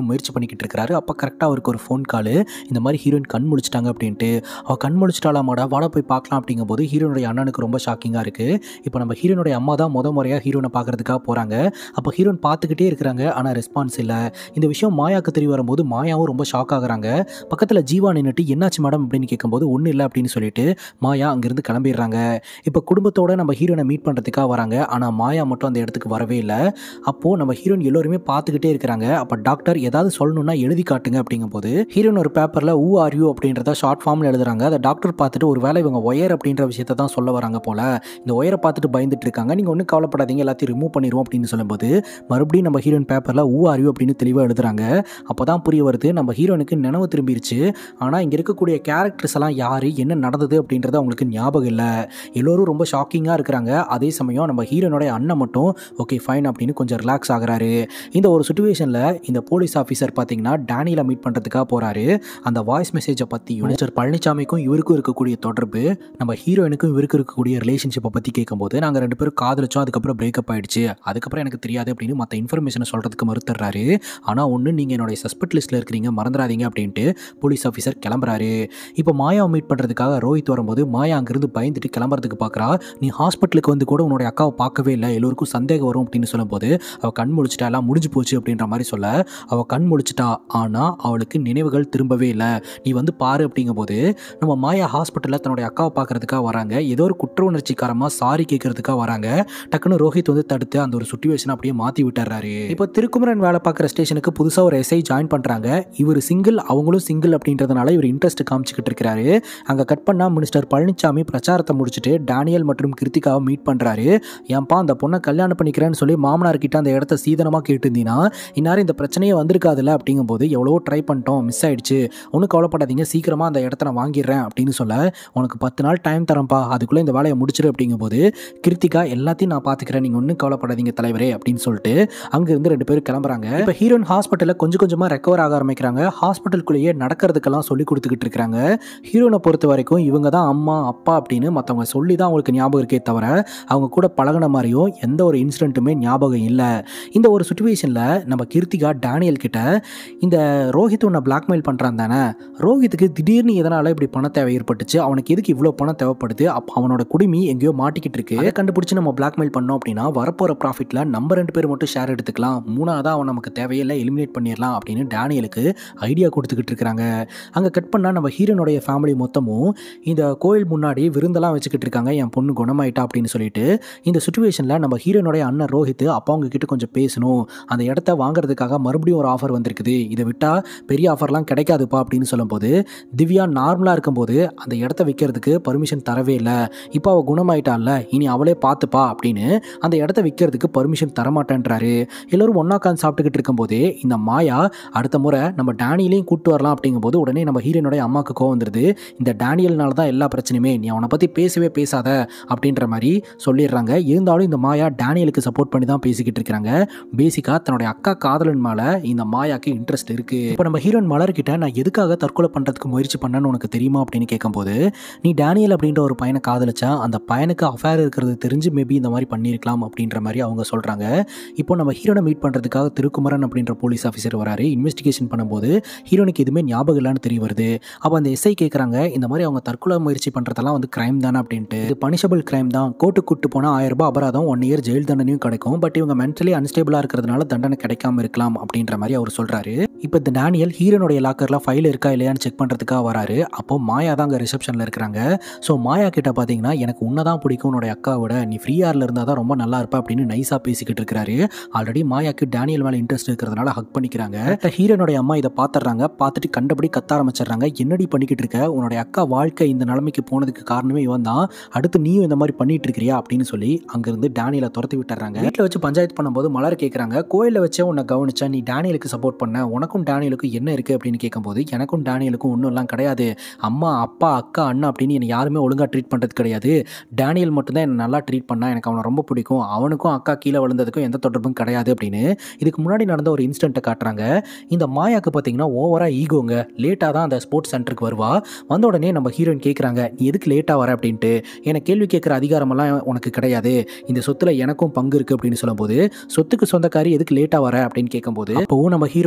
பண்ணிக்கிட்டு இருக்கிறாரு அப்போ கரெக்டாக அவருக்கு ஒரு ஃபோன் கால் இந்த மாதிரி ஹீரோயின் கண் முழிச்சிட்டாங்க அப்படின்ட்டு அவள் கண் முழிச்சிட்டாலாமாடா வாட போய் பார்க்கலாம் அப்படிங்கும்போது ஹீரோனுடைய அண்ணனுக்கு ரொம்ப ஷாக்கிங்காக இருக்குது இப்போ நம்ம ஹீரோனுடைய அம்மா தான் முத முறையாக ஹீரோனை பார்க்கறதுக்காக போகிறாங்க அப்போ ஹீரோன் பார்த்துக்கிட்டே இருக்கிறாங்க ஆனால் ரெஸ்பான்ஸ் இல்லை இந்த விஷயம் மாயாவுக்கு தெரிய வரும்போது மாயாவும் ரொம்ப ஷாக் ஆகுறாங்க பக்கத்தில் ஜீவா நின்றுட்டு என்னாச்சு மேடம் அப்படின்னு கேட்கும்போது ஒன்றும் இல்லை அப்படின்னு சொல்லிட்டு மாயா அங்கேருந்து கிளம்பிடுறாங்க இப்போ குடும்பத்தோட நம்ம ஹீரோனை மீட் பண்ணுறதுக்காக வராங்க ஆனால் மாயா மட்டும் அந்த இடத்துக்கு வரவே இல்லை அப்போது நம்ம ஹீரோயின் எல்லோருமே பார்த்துக்கிட்டே இருக்கிறாங்க அப்போ டாக்டர் ஏதாவது சொல்லணும்னா எழுதி காட்டுங்க அப்படிங்கும்போது ஹீரோயின் ஒரு பேப்பரில் ஊ ஆர் யூ அப்படின்றத ஷார்ட் ஃபார்மில் எழுதுறாங்க அதை டாக்டர் பார்த்துட்டு ஒரு வேளை இவங்க ஒயர் அப்படின்ற விஷயத்த தான் சொல்ல வராங்க போல இந்த ஒயரை பார்த்துட்டு பயந்துட்டு இருக்காங்க நீங்கள் ஒன்றும் கவலைப்படாதீங்க எல்லாத்தையும் ரிமூவ் பண்ணிடுவோம் அப்படின்னு சொல்லும்போது மறுபடியும் நம்ம ஹீரோயின் பேப்பரில் ஊ ஆர் யூ அப்படின்னு தெளிவாக எழுதுறாங்க அப்போ தான் புரிய வருது நம்ம ஹீரோனுக்கு நினைவு திரும்பிருச்சு ஆனால் இங்கே இருக்கக்கூடிய கேரக்டர்ஸ் எல்லாம் யார் என்ன நடந்தது அப்படின்றது அவங்களுக்கு ஞாபகம் இல்லை எல்லோரும் ரொம்ப ஷாக்கிங்காக இருக்கிறாங்க அதே சமயம் நம்ம ஹீரோனுடைய அண்ணன் மட்டும் ஓகே ஃபைன் அப்படின்னு கொஞ்சம் ரிலாக்ஸ் ஆகுறாரு இந்த ஒரு சுச்சுவேஷனில் இந்த போலீஸ் ஆஃபீஸர் பார்த்தீங்கன்னா டேனியில் மீட் பண்ணுறதுக்காக போகிறாரு அந்த வாய்ஸ் மெசேஜை பற்றியும் மிஸ்டர் பழனிசாமிக்கும் இவருக்கும் இருக்கக்கூடிய தொடர்பு நம்ம ஹீரோயினுக்கும் இவருக்கு இருக்கக்கூடிய ரிலேஷன்ஷிப்பை பற்றி கேட்கும்போது நாங்கள் ரெண்டு பேரும் காதலிச்சோம் அதுக்கப்புறம் பிரேக்கப் ஆயிடுச்சு அதுக்கப்புறம் எனக்கு தெரியாது அப்படின்னு மற்ற இன்ஃபர்மேஷனை சொல்கிறதுக்கு மறுத்துறாரு ஆனால் ஒன்று நீங்கள் என்னுடைய சஸ்பெக்ட் லிஸ்ட்டில் இருக்கிறீங்க மறந்துடாதீங்க அப்படின்ட்டு போலீஸ் ஆஃபீஸர் கிளம்புறாரு இப்போ மாயாவை மீட் பண்ணுறதுக்காக ரோஹித் வரும்போது மாயா அங்கிருந்து பயந்துட்டு கிளம்புறதுக்கு பார்க்குறா நீ ஹாஸ்பிட்டலுக்கு வந்து கூட உன்னுடைய அக்காவை பார்க்கவே இல்லை எல்லோருக்கும் சந்தேகம் வரும் அப்படின்னு சொல்லும்போது அவள் கண் முழிச்சிட்டா எல்லாம் முடிஞ்சு போச்சு அப்படின்ற மாதிரி சொல்ல அவள் கண் முழிச்சிட்டா ஆனால் அவளுக்கு நினைவுகள் திரும்பவே இல்லை நீ வந்து பாரு அப்படிங்கும்போது நம்ம மாயா ஹாஸ்பிட்டலில் தன்னுடைய அக்காவை பார்க்கறதுக்காக வராங்க ஏதோ ஒரு குற்ற உணர்ச்சிக்காரமாக சாரி கேட்கறதுக்காக வராங்க டக்குன்னு ரோஹித் வந்து தடுத்து அந்த ஒரு சுச்சுவேஷன் அப்படியே மாற்றி விட்டுறாரு இப்போ திருக்குமரன் வேலை பார்க்குற ஸ்டேஷனுக்கு புதுசாக ஒரு எஸ்ஐ ஜாயின் பண்ணுறாங்க இவர் சிங்கிள் அவங்களும் சிங்கிள் அப்படின்றதுனால இவர் இன்ட்ரெஸ்ட் காமிச்சிக்கிட்டு இருக்கிறாரு அங்கே கட் பண்ணால் மினிஸ்டர் பழனிசாமி பிரச்சாரத்தை முடிச்சுட்டு டேனியல் மற்றும் கிருத்திகாவை மீட் பண்ணுறாரு ஏன்பா அந்த பொண்ணை கல்யாணம் பண்ணிக்கிறேன்னு சொல்லி மாமனார் கிட்ட அந்த இடத்த சீதனமாக கேட்டிருந்தீங்கன்னா இந்நேரம் இந்த பிரச்சனையே வந்திருக்காதுல்ல அப்படிங்கும்போது எவ்வளோ ட்ரை பண்ணிட்டோம் மிஸ் ஆயிடுச்சு ஒன்றும் கவலைப்படாதீங்க சீக்கிரமாக அந்த இடத்த நான் வாங்கிடுறேன் அப்படின்னு சொல்ல உனக்கு பத்து நாள் டைம் தரேன்ப்பா அதுக்குள்ளே இந்த வேலையை முடிச்சிரு அப்படிங்கும்போது கிருத்திகா எல்லாத்தையும் நான் பார்த்துக்கிறேன் நீங்கள் ஒன்றும் கவலைப்படாதீங்க தலைவரே அப்படின்னு சொல்லிட்டு அங்கேருந்து ரெண்டு பேரும் கிளம்புறாங்க இப்போ ஹீரோயின் ஹாஸ்பிட்டலில் கொஞ்சம் கொஞ்சமாக ரெக்கவர் ஆக ஆரம்பிக்கிறாங்க ஹாஸ்பிட்டலுக்குள்ளேயே நடக்கிறதுக்கெல்லாம் சொல்லி கொடுத்துக்கிட்டு இருக்காங்க ஹீரோனை பொறுத்த வரைக்கும் இவங்க தான் அம்மா அப்பா அப்படின்னு மற்றவங்க சொல்லி தான் அவங்களுக்கு ஞாபகம் இருக்கே தவிர அவங்க கூட பழகின மாதிரியும் எந்த ஒரு இன்சிடென்ட்டுமே ஞாபகம் இல்லை இந்த ஒரு சுச்சுவேஷனில் நம்ம கீர்த்திகா டேனியல் கிட்ட இந்த ரோஹித் உன்னை பிளாக்மெயில் பண்ணுறான் தானே ரோஹித்துக்கு திடீர்னு எதனால் இப்படி பண தேவை ஏற்பட்டுச்சு அவனுக்கு எதுக்கு இவ்வளோ பணம் தேவைப்படுது அப்போ அவனோட குடுமி எங்கேயோ மாட்டிக்கிட்டு இருக்கு அதை கண்டுபிடிச்சு நம்ம பிளாக்மெயில் பண்ணோம் அப்படின்னா வரப்போகிற ப்ராஃபிட்டில் நம்ம ரெண்டு பேர் மட்டும் ஷேர் எடுத்துக்கலாம் மூணாவதாக அவன் நமக்கு தேவையில்லை எலிமினேட் பண்ணிடலாம் அப்படின்னு டேனியலுக்கு ஐடியா கொடுத்துக்கிட்டு இருக்கிறாங்க அங்கே கட் பண்ணால் நம்ம ஹீரோனுடைய ஃபேமிலி மொத்தமும் இந்த கோயில் முன்னாடி விருந்தெல்லாம் வச்சுக்கிட்டு இருக்காங்க என் பொண்ணு குணமாயிட்டா அப்படின்னு சொல்லிட்டு இந்த சுச்சுவேஷனில் நம்ம ஹீரோனுடைய அண்ணன் ரோஹித் அப்பா அவங்க கிட்ட கொஞ்சம் பேசணும் அந்த இடத்த வாங்குறதுக்காக மறுபடியும் ஒரு ஆஃபர் வந்திருக்குது இதை விட்டால் பெரிய ஆஃபர்லாம் கிடைக்காதுப்பா அப்படின்னு சொல்லும்போது திவ்யா நார்மலாக இருக்கும்போது அந்த இடத்த விற்கிறதுக்கு பர்மிஷன் தரவே இல்லை இப்போ அவள் குணமாயிட்டால இனி அவளே பார்த்துப்பா அப்படின்னு அந்த இடத்த விற்கிறதுக்கு பர்மிஷன் தரமாட்டேன்றாரு எல்லோரும் ஒன்றா உட்காந்து சாப்பிட்டுக்கிட்டு இருக்கும்போதே இந்த மாயா அடுத்த முறை நம்ம டேனியலையும் கூட்டு வரலாம் அப்படிங்கும்போது உடனே நம்ம ஹீரோனுடைய அம்மாவுக்கு கோவம் வந்துடுது இந்த டேனியல்னால தான் எல்லா பிரச்சனையுமே நீ அவனை பற்றி பேசவே பேசாத அப்படின்ற மாதிரி சொல்லிடுறாங்க இருந்தாலும் இந்த மாயா டேனியலுக்கு சப்போர்ட் பண்ணி தான் பேசிக்கிட்டு இருக்கிறாங்க பேசிக்காக தன்னுடைய அக்கா காதலன் மேலே இந்த மாயாக்கு இன்ட்ரெஸ்ட் இருக்குது இப்போ நம்ம ஹீரோயின் மலர்கிட்ட நான் எதுக்காக தற்கொலை பண்ணுறதுக்கு முயற்சி பண்ணேன்னு உனக்கு தெரியுமா அப்படின்னு கேட்கும்போது நீ டேனியல் அப்படின்ற ஒரு பையனை காதலிச்சா அந்த பையனுக்கு அஃபேர் இருக்கிறது தெரிஞ்சு மேபி இந்த மாதிரி பண்ணியிருக்கலாம் அப்படின்ற மாதிரி அவங்க சொல்கிறாங்க இப்போ நம்ம ஹீரோனை மீட் பண்ணுறதுக்காக திருக்குமரன் அப்படின்ற போலீஸ் ஆஃபீஸர் வராரு இன்வெஸ்டிகேஷன் பண்ணும்போது ஹீரோனுக்கு எதுவுமே ஞாபகம் இல்லைன்னு தெரிய வருது அப்போ அந்த எஸ்ஐ கேட்குறாங்க இந்த மாதிரி அவங்க தற்கொலை முயற்சி பண்ணுறதெல்லாம் வந்து கிரைம் தானே அப்படின்ட்டு இது பனிஷபிள் கிரைம் தான் கோர்ட்டுக்கு கூட்டு போனால் ஆயிரம் ரூபாய் அபராதம் ஒன் இயர் ஜெயில் தண்டனையும் கிடைக்கும் பட் இவங்க மென்டலி அன்ஸ்டேபிளாக இருக்கிறதுனால தண்டனை கிடைக்காம இருக்கலாம் அப்படின்ற மாதிரி அவர் சொல்கிறாரு இப்போ இந்த டேனியல் ஹீரோனுடைய லாக்கரில் ஃபைல் இருக்கா இல்லையான்னு செக் பண்ணுறதுக்காக வராரு அப்போ மாயா தான் அங்கே ரிசப்ஷனில் இருக்கிறாங்க ஸோ மாயா கிட்ட பார்த்தீங்கன்னா எனக்கு உன்னை தான் பிடிக்கும் உன்னுடைய அக்காவோட நீ ஃப்ரீயாரில் இருந்தால் தான் ரொம்ப நல்லா இருப்ப அப்படின்னு நைஸாக பேசிக்கிட்டு இருக்கிறாரு ஆல்ரெடி மாயாக்கு டேனியல் மேலே இன்ட்ரெஸ்ட் இருக்கிறதுனால ஹக் பண்ணிக்கிறாங்க ஹீரோனுடைய அம்மா இதை பார்த்துடுறாங்க பார்த்துட்டு கண்டபடி கத்த ஆரம்பிச்சிடுறாங்க என்னடி பண்ணிக்கிட்டு இருக்க உன்னுடைய அக்கா வாழ்க்கை இந்த நிலைமைக்கு போனதுக்கு காரணமே இவன் தான் அடுத்து நீயும் இந்த மாதிரி பண்ணிட்டு இருக்கிறியா அப்படின்னு சொல்லி அங்கிருந்து டேனியலை துரத்தி விட்டுறாங்க வீட்டில் வச்சு பஞ்சாயத்து பண்ணும்போது மலர் கேட்குறாங்க கோயிலில் வச்சே உன்னை கவனிச்சா நீ டேனியலுக்கு சப்போர்ட் பண்ண உனக்கும் டேனியலுக்கும் என்ன இருக்குது அப்படின்னு கேட்கும்போது எனக்கும் டேனியலுக்கும் ஒன்றும் எல்லாம் கிடையாது அம்மா அப்பா அக்கா அண்ணா அப்படின்னு என்னை யாருமே ஒழுங்காக ட்ரீட் பண்ணுறது கிடையாது டேனியல் மட்டும்தான் என்னை நல்லா ட்ரீட் பண்ணா எனக்கு அவனை ரொம்ப பிடிக்கும் அவனுக்கும் அக்கா கீழே விழுந்ததுக்கும் எந்த தொடர்பும் கிடையாது அப்படின்னு இதுக்கு முன்னாடி நடந்த ஒரு இன்சிடென்ட்டை காட்டுறாங்க இந்த மாயாக்கு பார்த்தீங்கன்னா ஓவராக ஈகோங்க லேட்டாக தான் அந்த ஸ்போர்ட்ஸ் சென்டருக்கு வருவா வந்த உடனே நம்ம ஹீரோயின் கேட்குறாங்க நீ எதுக்கு லேட்டாக வர அப்படின்ட்டு எனக்கு கேள்வி கேட்குற அதிகாரமெல்லாம் உனக்கு கிடையாது இந்த சொத்துல எனக்கும் பங்கு இருக்குது அப்படின்னு சொல்லும்போது சொத்துக்கு சொந்தக்காரி எதுக்கு லேட்டாக வர அப்படின்னு கேட்கும்போது அப்போவும் நம்ம ஹீரோனை அவள் எடுத்து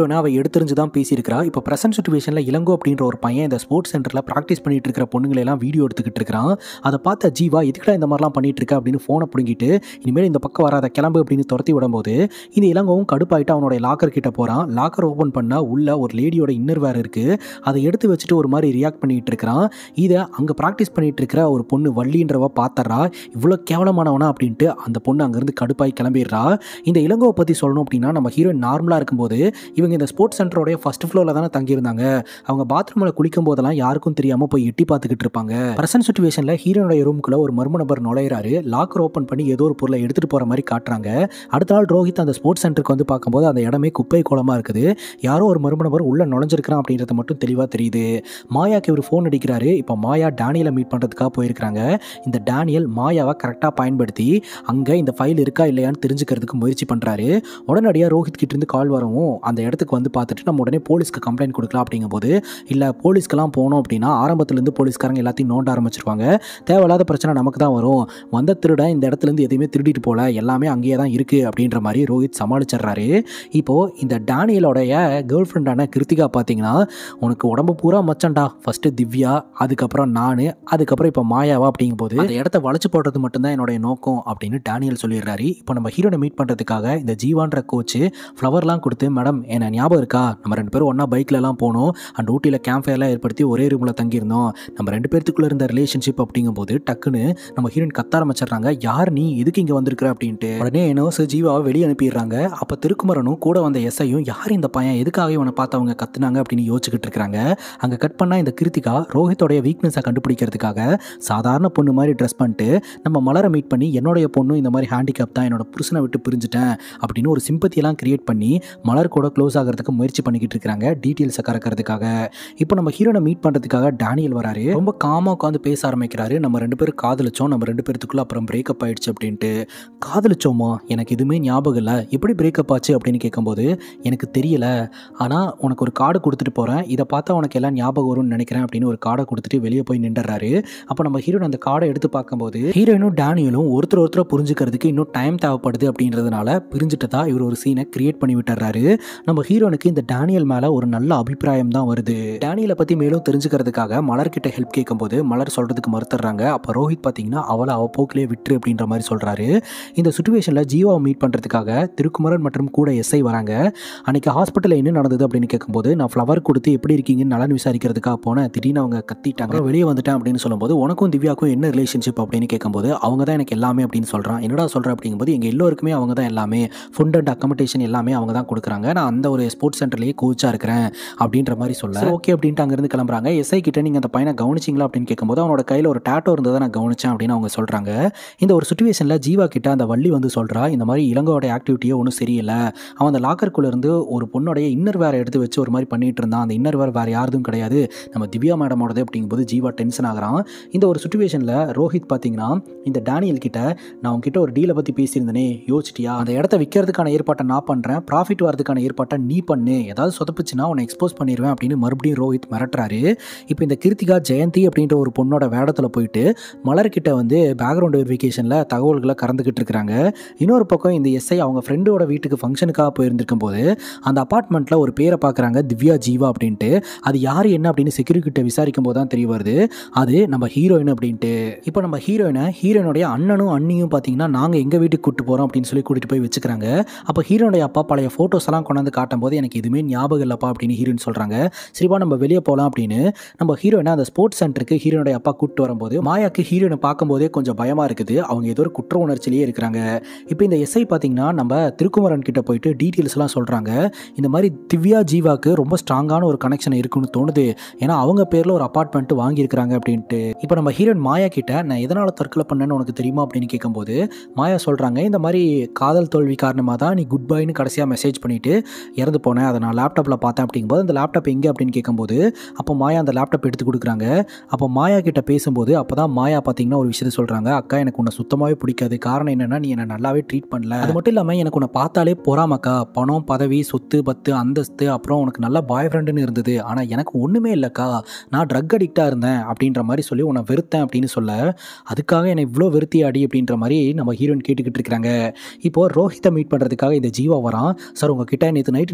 எடுத்தறிஞ்சு தான் பேசியிருக்கிறா இப்போ ப்ரெசன்ட் சுச்சுவேஷனில் இளங்கோ அப்படின்ற ஒரு பையன் இந்த ஸ்போர்ட்ஸ் சென்டரில் ப்ராக்டிஸ் பண்ணிட்டு இருக்கிற பொண்ணுங்களை எல்லாம் வீடியோ எடுத்துக்கிட்டு இருக்கிறான் அதை பார்த்த ஜீவா இதுக்கிட்ட இந்த மாதிரிலாம் பண்ணிட்டு இருக்க அப்படின்னு ஃபோனை பிடுங்கிட்டு இனிமேல் இந்த பக்கம் வராத கிளம்பு அப்படின்னு துரத்தி விடும்போது இந்த இளங்கவும் கடுப்பாயிட்டு அவனுடைய லாக்கர் கிட்ட போகிறான் லாக்கர் ஓப்பன் பண்ணால் உள்ள ஒரு லேடியோட இன்னர் வேர் இருக்குது அதை எடுத்து வச்சுட்டு ஒரு மாதிரி ரியாக்ட் பண்ணிட்டு இருக்கிறான் இதை அங்கே ப்ராக்டிஸ் பண்ணிட்டு இருக்கிற ஒரு பொண்ணு வள்ளின்றவ பார்த்தர்றா இவ்வளோ கேவலமானவனா அப்படின்ட்டு அந்த பொண்ணு அங்கேருந்து கடுப்பாய் கிளம்பிடுறா இந்த இளங்கோவை பற்றி சொல்லணும் அப்படின்னா நம்ம ஹீரோயின் நார்மலாக இருக்கும்போது இவங்க இந்த ஸ்போர்ட்ஸ் சென்டரோடைய ஃபர்ஸ்ட் ஃப்ளோரில் தானே தங்கியிருந்தாங்க அவங்க பாத்ரூமில் குளிக்கும் போதெல்லாம் யாருக்கும் தெரியாமல் போய் எட்டி பார்த்துக்கிட்டு இருப்பாங்க ப்ரெசன்ட் சுச்சுவேஷனில் ஹீரோனுடைய ரூமுக்குள்ள ஒரு மர்ம நபர் நுழையிறாரு லாக்கர் ஓப்பன் பண்ணி ஏதோ ஒரு பொருளை எடுத்துகிட்டு போகிற மாதிரி காட்டுறாங்க அடுத்த நாள் ரோஹித் அந்த ஸ்போர்ட்ஸ் சென்டருக்கு வந்து பார்க்கும்போது அந்த இடமே குப்பை கோலமாக இருக்குது யாரோ ஒரு மர்ம நபர் உள்ளே நுழைஞ்சிருக்கிறான் அப்படின்றது மட்டும் தெளிவாக தெரியுது மாயாக்கு இவர் ஃபோன் அடிக்கிறாரு இப்போ மாயா டேனியலை மீட் பண்ணுறதுக்காக போயிருக்கிறாங்க இந்த டேனியல் மாயாவை கரெக்டாக பயன்படுத்தி அங்கே இந்த ஃபைல் இருக்கா இல்லையான்னு தெரிஞ்சுக்கிறதுக்கு முயற்சி பண்ணுறாரு உடனடியாக ரோஹித் கிட்ட இருந்து கால் வரவும் அந்த இடத்துக்கு வந்து பார்த்துட்டு நம்ம உடனே போலீஸ்க்கு கம்ப்ளைண்ட் கொடுக்கலாம் அப்படிங்கும்போது இல்லை போலீஸ்க்கெல்லாம் போனோம் அப்படின்னா ஆரம்பத்துலேருந்து போலீஸ்காரங்க எல்லாத்தையும் நோண்ட ஆரம்பிச்சிருவாங்க தேவையில்லாத பிரச்சனை நமக்கு தான் வரும் வந்த திருடன் இந்த இடத்துலேருந்து எதையுமே திருடிட்டு போல எல்லாமே அங்கேயே தான் இருக்குது அப்படின்ற மாதிரி ரோஹித் சமாளிச்சிடுறாரு இப்போது இந்த டேனியலோடைய கேர்ள் ஃப்ரெண்டான கிருத்திகா பார்த்தீங்கன்னா உனக்கு உடம்பு பூரா மச்சண்டா ஃபஸ்ட்டு திவ்யா அதுக்கப்புறம் நான் அதுக்கப்புறம் இப்போ மாயாவா அப்படிங்கும்போது அந்த இடத்த வளைச்சு போடுறது மட்டும்தான் என்னுடைய நோக்கம் அப்படின்னு டேனியல் சொல்லிடுறாரு இப்போ நம்ம ஹீரோனை மீட் பண்ணுறதுக்காக இந்த ஜீவான்ற கோச்சு ஃப்ளவர்லாம் கொடுத்து மேடம் என்ன ஞாபகம் இருக்கா நம்ம ரெண்டு பேரும் ஒன்றா பைக்லலாம் போனோம் அண்ட் ஊட்டியில் கேம்ப் ஃபயர்லாம் ஏற்படுத்தி ஒரே ரூமில் தங்கியிருந்தோம் நம்ம ரெண்டு பேர்த்துக்குள்ளே இருந்த ரிலேஷன்ஷிப் அப்படிங்கும்போது டக்குன்னு நம்ம ஹீரோயின் கத்த ஆரம்பிச்சிடுறாங்க யார் நீ எதுக்கு இங்கே வந்திருக்கிற அப்படின்ட்டு உடனே நர்ஸ் ஜீவாவை வெளியே அனுப்பிடுறாங்க அப்போ திருக்குமரனும் கூட வந்த எஸ்ஐயும் யார் இந்த பையன் எதுக்காக இவனை பார்த்து அவங்க கத்துனாங்க அப்படின்னு யோசிச்சுக்கிட்டு இருக்கிறாங்க அங்கே கட் பண்ணால் இந்த கிருத்திகா ரோஹித்தோடைய வீக்னஸை கண்டுபிடிக்கிறதுக்காக சாதாரண பொண்ணு மாதிரி ட்ரெஸ் பண்ணிட்டு நம்ம மலரை மீட் பண்ணி என்னுடைய பொண்ணு இந்த மாதிரி ஹேண்டிகேப் தான் என்னோட புருஷனை விட்டு பிரிஞ்சுட்டேன் அப்படின்னு ஒரு சிம்பத்தியெல்லாம் கிரியேட் பண்ணி மலர் கூட க்ளோஸ் ஆகிறதுக்கு முயற்சி பண்ணிக்கிட்டு இருக்கிறாங்க டீட்டெயில்ஸை கறக்கிறதுக்காக இப்போ நம்ம ஹீரோனை மீட் பண்ணுறதுக்காக டேனியல் வராரு ரொம்ப காமாக உட்காந்து பேச ஆரம்பிக்கிறாரு நம்ம ரெண்டு பேரும் காதலிச்சோம் நம்ம ரெண்டு பேர்த்துக்குள்ள அப்புறம் பிரேக்கப் ஆயிடுச்சு அப்படின்ட்டு காதலிச்சோமா எனக்கு எதுவுமே ஞாபகம் இல்லை எப்படி பிரேக்கப் ஆச்சு அப்படின்னு கேட்கும்போது எனக்கு தெரியல ஆனால் உனக்கு ஒரு கார்டு கொடுத்துட்டு போகிறேன் இதை பார்த்தா உனக்கு எல்லாம் ஞாபகம் வரும்னு நினைக்கிறேன் அப்படின்னு ஒரு கார்டை கொடுத்துட்டு வெளியே போய் நின்றுறாரு அப்போ நம்ம ஹீரோயின் அந்த கார்டை எடுத்து பார்க்கும்போது ஹீரோயினும் டேனியலும் ஒருத்தர் ஒருத்தரை புரிஞ்சுக்கிறதுக்கு இன்னும் டைம் தேவைப்படுது அப்படின்றதுனால பிரிஞ்சுட்டதா இவர் ஒரு சீனை கிரியேட் பண்ணி விட்டுறாரு நம்ம ஹீரோனுக்கு இந்த டேனியல் மேலே ஒரு நல்ல அபிப்பிராயம் தான் வருது டேனியலை பற்றி மேலும் தெரிஞ்சுக்கிறதுக்காக மலர்கிட்ட ஹெல்ப் கேட்கும்போது மலர் சொல்கிறதுக்கு மறுத்துறாங்க அப்போ ரோஹித் பார்த்தீங்கன்னா அவளை அவ போக்கிலே விட்டுரு அப்படின்ற மாதிரி சொல்கிறாரு இந்த சுச்சுவேஷனில் ஜீவாவை மீட் பண்ணுறதுக்காக திருக்குமரன் மற்றும் கூட எஸ்ஐ வராங்க அன்னைக்கு ஹாஸ்பிட்டலில் என்ன நடந்தது அப்படின்னு கேட்கும்போது நான் ஃப்ளவர் கொடுத்து எப்படி இருக்கீங்கன்னு நலன் விசாரிக்கிறதுக்காக போனேன் திடீர்னு அவங்க கத்திட்டாங்க வெளியே வந்துட்டேன் அப்படின்னு சொல்லும்போது உனக்கும் திவ்யாக்கும் என்ன ரிலேஷன்ஷிப் அப்படின்னு கேட்கும்போது அவங்க தான் எனக்கு எல்லாமே அப்படின்னு சொல்கிறான் என்னடா சொல்கிறேன் அப்படிங்கும்போது எங்கள் எல்லோருக்குமே அவங்க தான் எல்லாமே ஃபுட் அண்ட் அக்கமடேஷன் எல்லாமே அவங்க தான் கொடுக்குறாங்க நான் அந்த ஒரு ஸ்போர்ட்ஸ் சென்டர்லேயே கோச்சாக இருக்கிறேன் அப்படின்ற மாதிரி சொல்ல ஓகே அப்படின்ட்டு அங்கேருந்து கிளம்புறாங்க எஸ்ஐ கிட்ட நீங்கள் அந்த பையனை கவனிச்சிங்களா அப்படின்னு கேட்கும்போது அவனோட கையில் ஒரு டேட்டோ இருந்ததை நான் கவனிச்சேன் அப்படின்னு அவங்க சொல்கிறாங்க இந்த ஒரு சுச்சுவேஷனில் ஜீவா கிட்ட அந்த வள்ளி வந்து சொல்கிறா இந்த மாதிரி இளங்கோட ஆக்டிவிட்டியே ஒன்றும் சரியில்லை அவன் அந்த லாக்கருக்குள்ள இருந்து ஒரு பொண்ணோடைய இன்னர் வேற எடுத்து வச்சு ஒரு மாதிரி பண்ணிட்டு இருந்தான் அந்த இன்னர் வேர் வேறு யாரும் கிடையாது நம்ம திவ்யா மேடமோடது அப்படிங்கும்போது ஜீவா டென்ஷன் ஆகுறான் இந்த ஒரு சுச்சுவேஷனில் ரோஹித் பார்த்தீங்கன்னா இந்த டேனியல் கிட்ட நான் உங்ககிட்ட ஒரு டீலை பற்றி பேசியிருந்தேனே யோசிச்சிட்டியா அந்த இடத்த விற்கிறதுக்கான ஏற்பாட்டை நான் பண்ணுறேன் ப்ராஃபிட் வரதுக்கான ஏற்பாட்டை நீ பண்ணு ஏதாவது சொதப்புச்சுன்னா உன்னை எக்ஸ்போஸ் பண்ணிடுவேன் அப்படின்னு மறுபடியும் ரோஹித் மிரட்டுறாரு இப்போ இந்த கிருத்திகா ஜெயந்தி அப்படின்ற ஒரு பொண்ணோட வேடத்தில் போயிட்டு மலர்கிட்ட வந்து பேக்ரவுண்ட் வெரிஃபிகேஷனில் தகவல்களை கறந்துக்கிட்டு இருக்கிறாங்க இன்னொரு பக்கம் இந்த எஸ்ஐ அவங்க ஃப்ரெண்டோட வீட்டுக்கு ஃபங்க்ஷனுக்காக போயிருந்திருக்கும் போது அந்த அப்பார்ட்மெண்ட்டில் ஒரு பேரை பார்க்குறாங்க திவ்யா ஜீவா அப்படின்ட்டு அது யார் என்ன அப்படின்னு செக்யூரிட்டி கிட்ட விசாரிக்கும் போது தான் தெரிய வருது அது நம்ம ஹீரோயின் அப்படின்ட்டு இப்போ நம்ம ஹீரோயினை ஹீரோயினுடைய அண்ணனும் அண்ணியும் பார்த்தீங்கன்னா நாங்கள் எங்கள் வீட்டுக்கு கூட்டு போகிறோம் அப்படின்னு சொல்லி கூட்டிகிட்டு போய் வச்சுக்கிறாங்க அப்போ ஹீரோனுடைய அப்பா பழைய ஃபோட்டோஸ் எல்லாம் கொண்டாந்து காட்டும் போது எனக்கு எதுவுமே ஞாபகம் இல்லைப்பா அப்படின்னு ஹீரோயின் சொல்கிறாங்க சரிப்பா நம்ம வெளியே போகலாம் அப்படின்னு நம்ம ஹீரோயினை அந்த ஸ்போர்ட்ஸ் சென்டருக்கு ஹீரோனுடைய அப்பா கூப்பிட்டு வரும்போது மாயாக்கு ஹீரோயினை பார்க்கும்போதே கொஞ்சம் பயமாக இருக்குது அவங்க ஏதோ ஒரு குற்ற உணர்ச்சியிலேயே இருக்கிறாங்க இப்போ இந்த எஸ்ஐ பார்த்தீங்கன்னா நம்ம திருக்குமரன் கிட்ட போயிட்டு டீட்டெயில்ஸ்லாம் சொல்கிறாங்க இந்த மாதிரி திவ்யா ஜீவாக்கு ரொம்ப ஸ்ட்ராங்கான ஒரு கனெக்ஷன் இருக்குன்னு தோணுது ஏன்னா அவங்க பேரில் ஒரு அப்பார்ட்மெண்ட் வாங்கியிருக்கிறாங்க அப்படின்ட்டு இப்போ நம்ம ஹீரோயின் மாயா கிட்ட நான் எதனால் தற்கொலை பண்ணேன்னு உனக்கு தெரியுமா அப்படின்னு கேட்கும்போது மாயா சொல்கிறாங்க இந்த மாதிரி காதல் தோல்வி காரணமாக தான் நீ குட் பைன்னு கடைசியாக மெசேஜ் பண்ணிவிட்டு இறந்து போனேன் அதை நான் லேப்டாப்பில் பார்த்தேன் அப்படிங்கும்போது அந்த லேப்டாப் எங்கே அப்படின்னு கேட்கும்போது அப்போ மாயா அந்த லேப்டாப் எடுத்து கொடுக்குறாங்க அப்போ மாயா கிட்ட பேசும்போது அப்போ தான் மாயா பார்த்தீங்கன்னா ஒரு விஷயத்த சொல்கிறாங்க அக்கா எனக்கு உன்னை சுத்தமாகவே பிடிக்காது காரணம் என்னென்னா நீ என்னை நல்லாவே ட்ரீட் பண்ணல அது மட்டும் இல்லாமல் எனக்கு உன்னை பார்த்தாலே பொறாமக்கா பணம் பதவி சொத்து பத்து அந்தஸ்து அப்புறம் உனக்கு நல்ல பாய் ஃப்ரெண்டுன்னு இருந்தது ஆனால் எனக்கு ஒன்றுமே இல்லைக்கா நான் ட்ரக் அடிக்டாக இருந்தேன் அப்படின்ற மாதிரி சொல்லி உன்னை வெறுத்தேன் அப்படின்னு சொல்ல அதுக்காக என்னை இவ்வளோ வெறுத்தி அடி அப்படின்ற மாதிரி நம்ம ஹீரோயின் கேட்டுக்கிட்டு இருக்கிறாங்க இப்போ ரோஹித்தை மீட் பண்ணுறதுக்காக இந்த ஜீவா வரான் சார் உங்ககிட்ட நேற்று நைட்டு நடந்த திருட்டு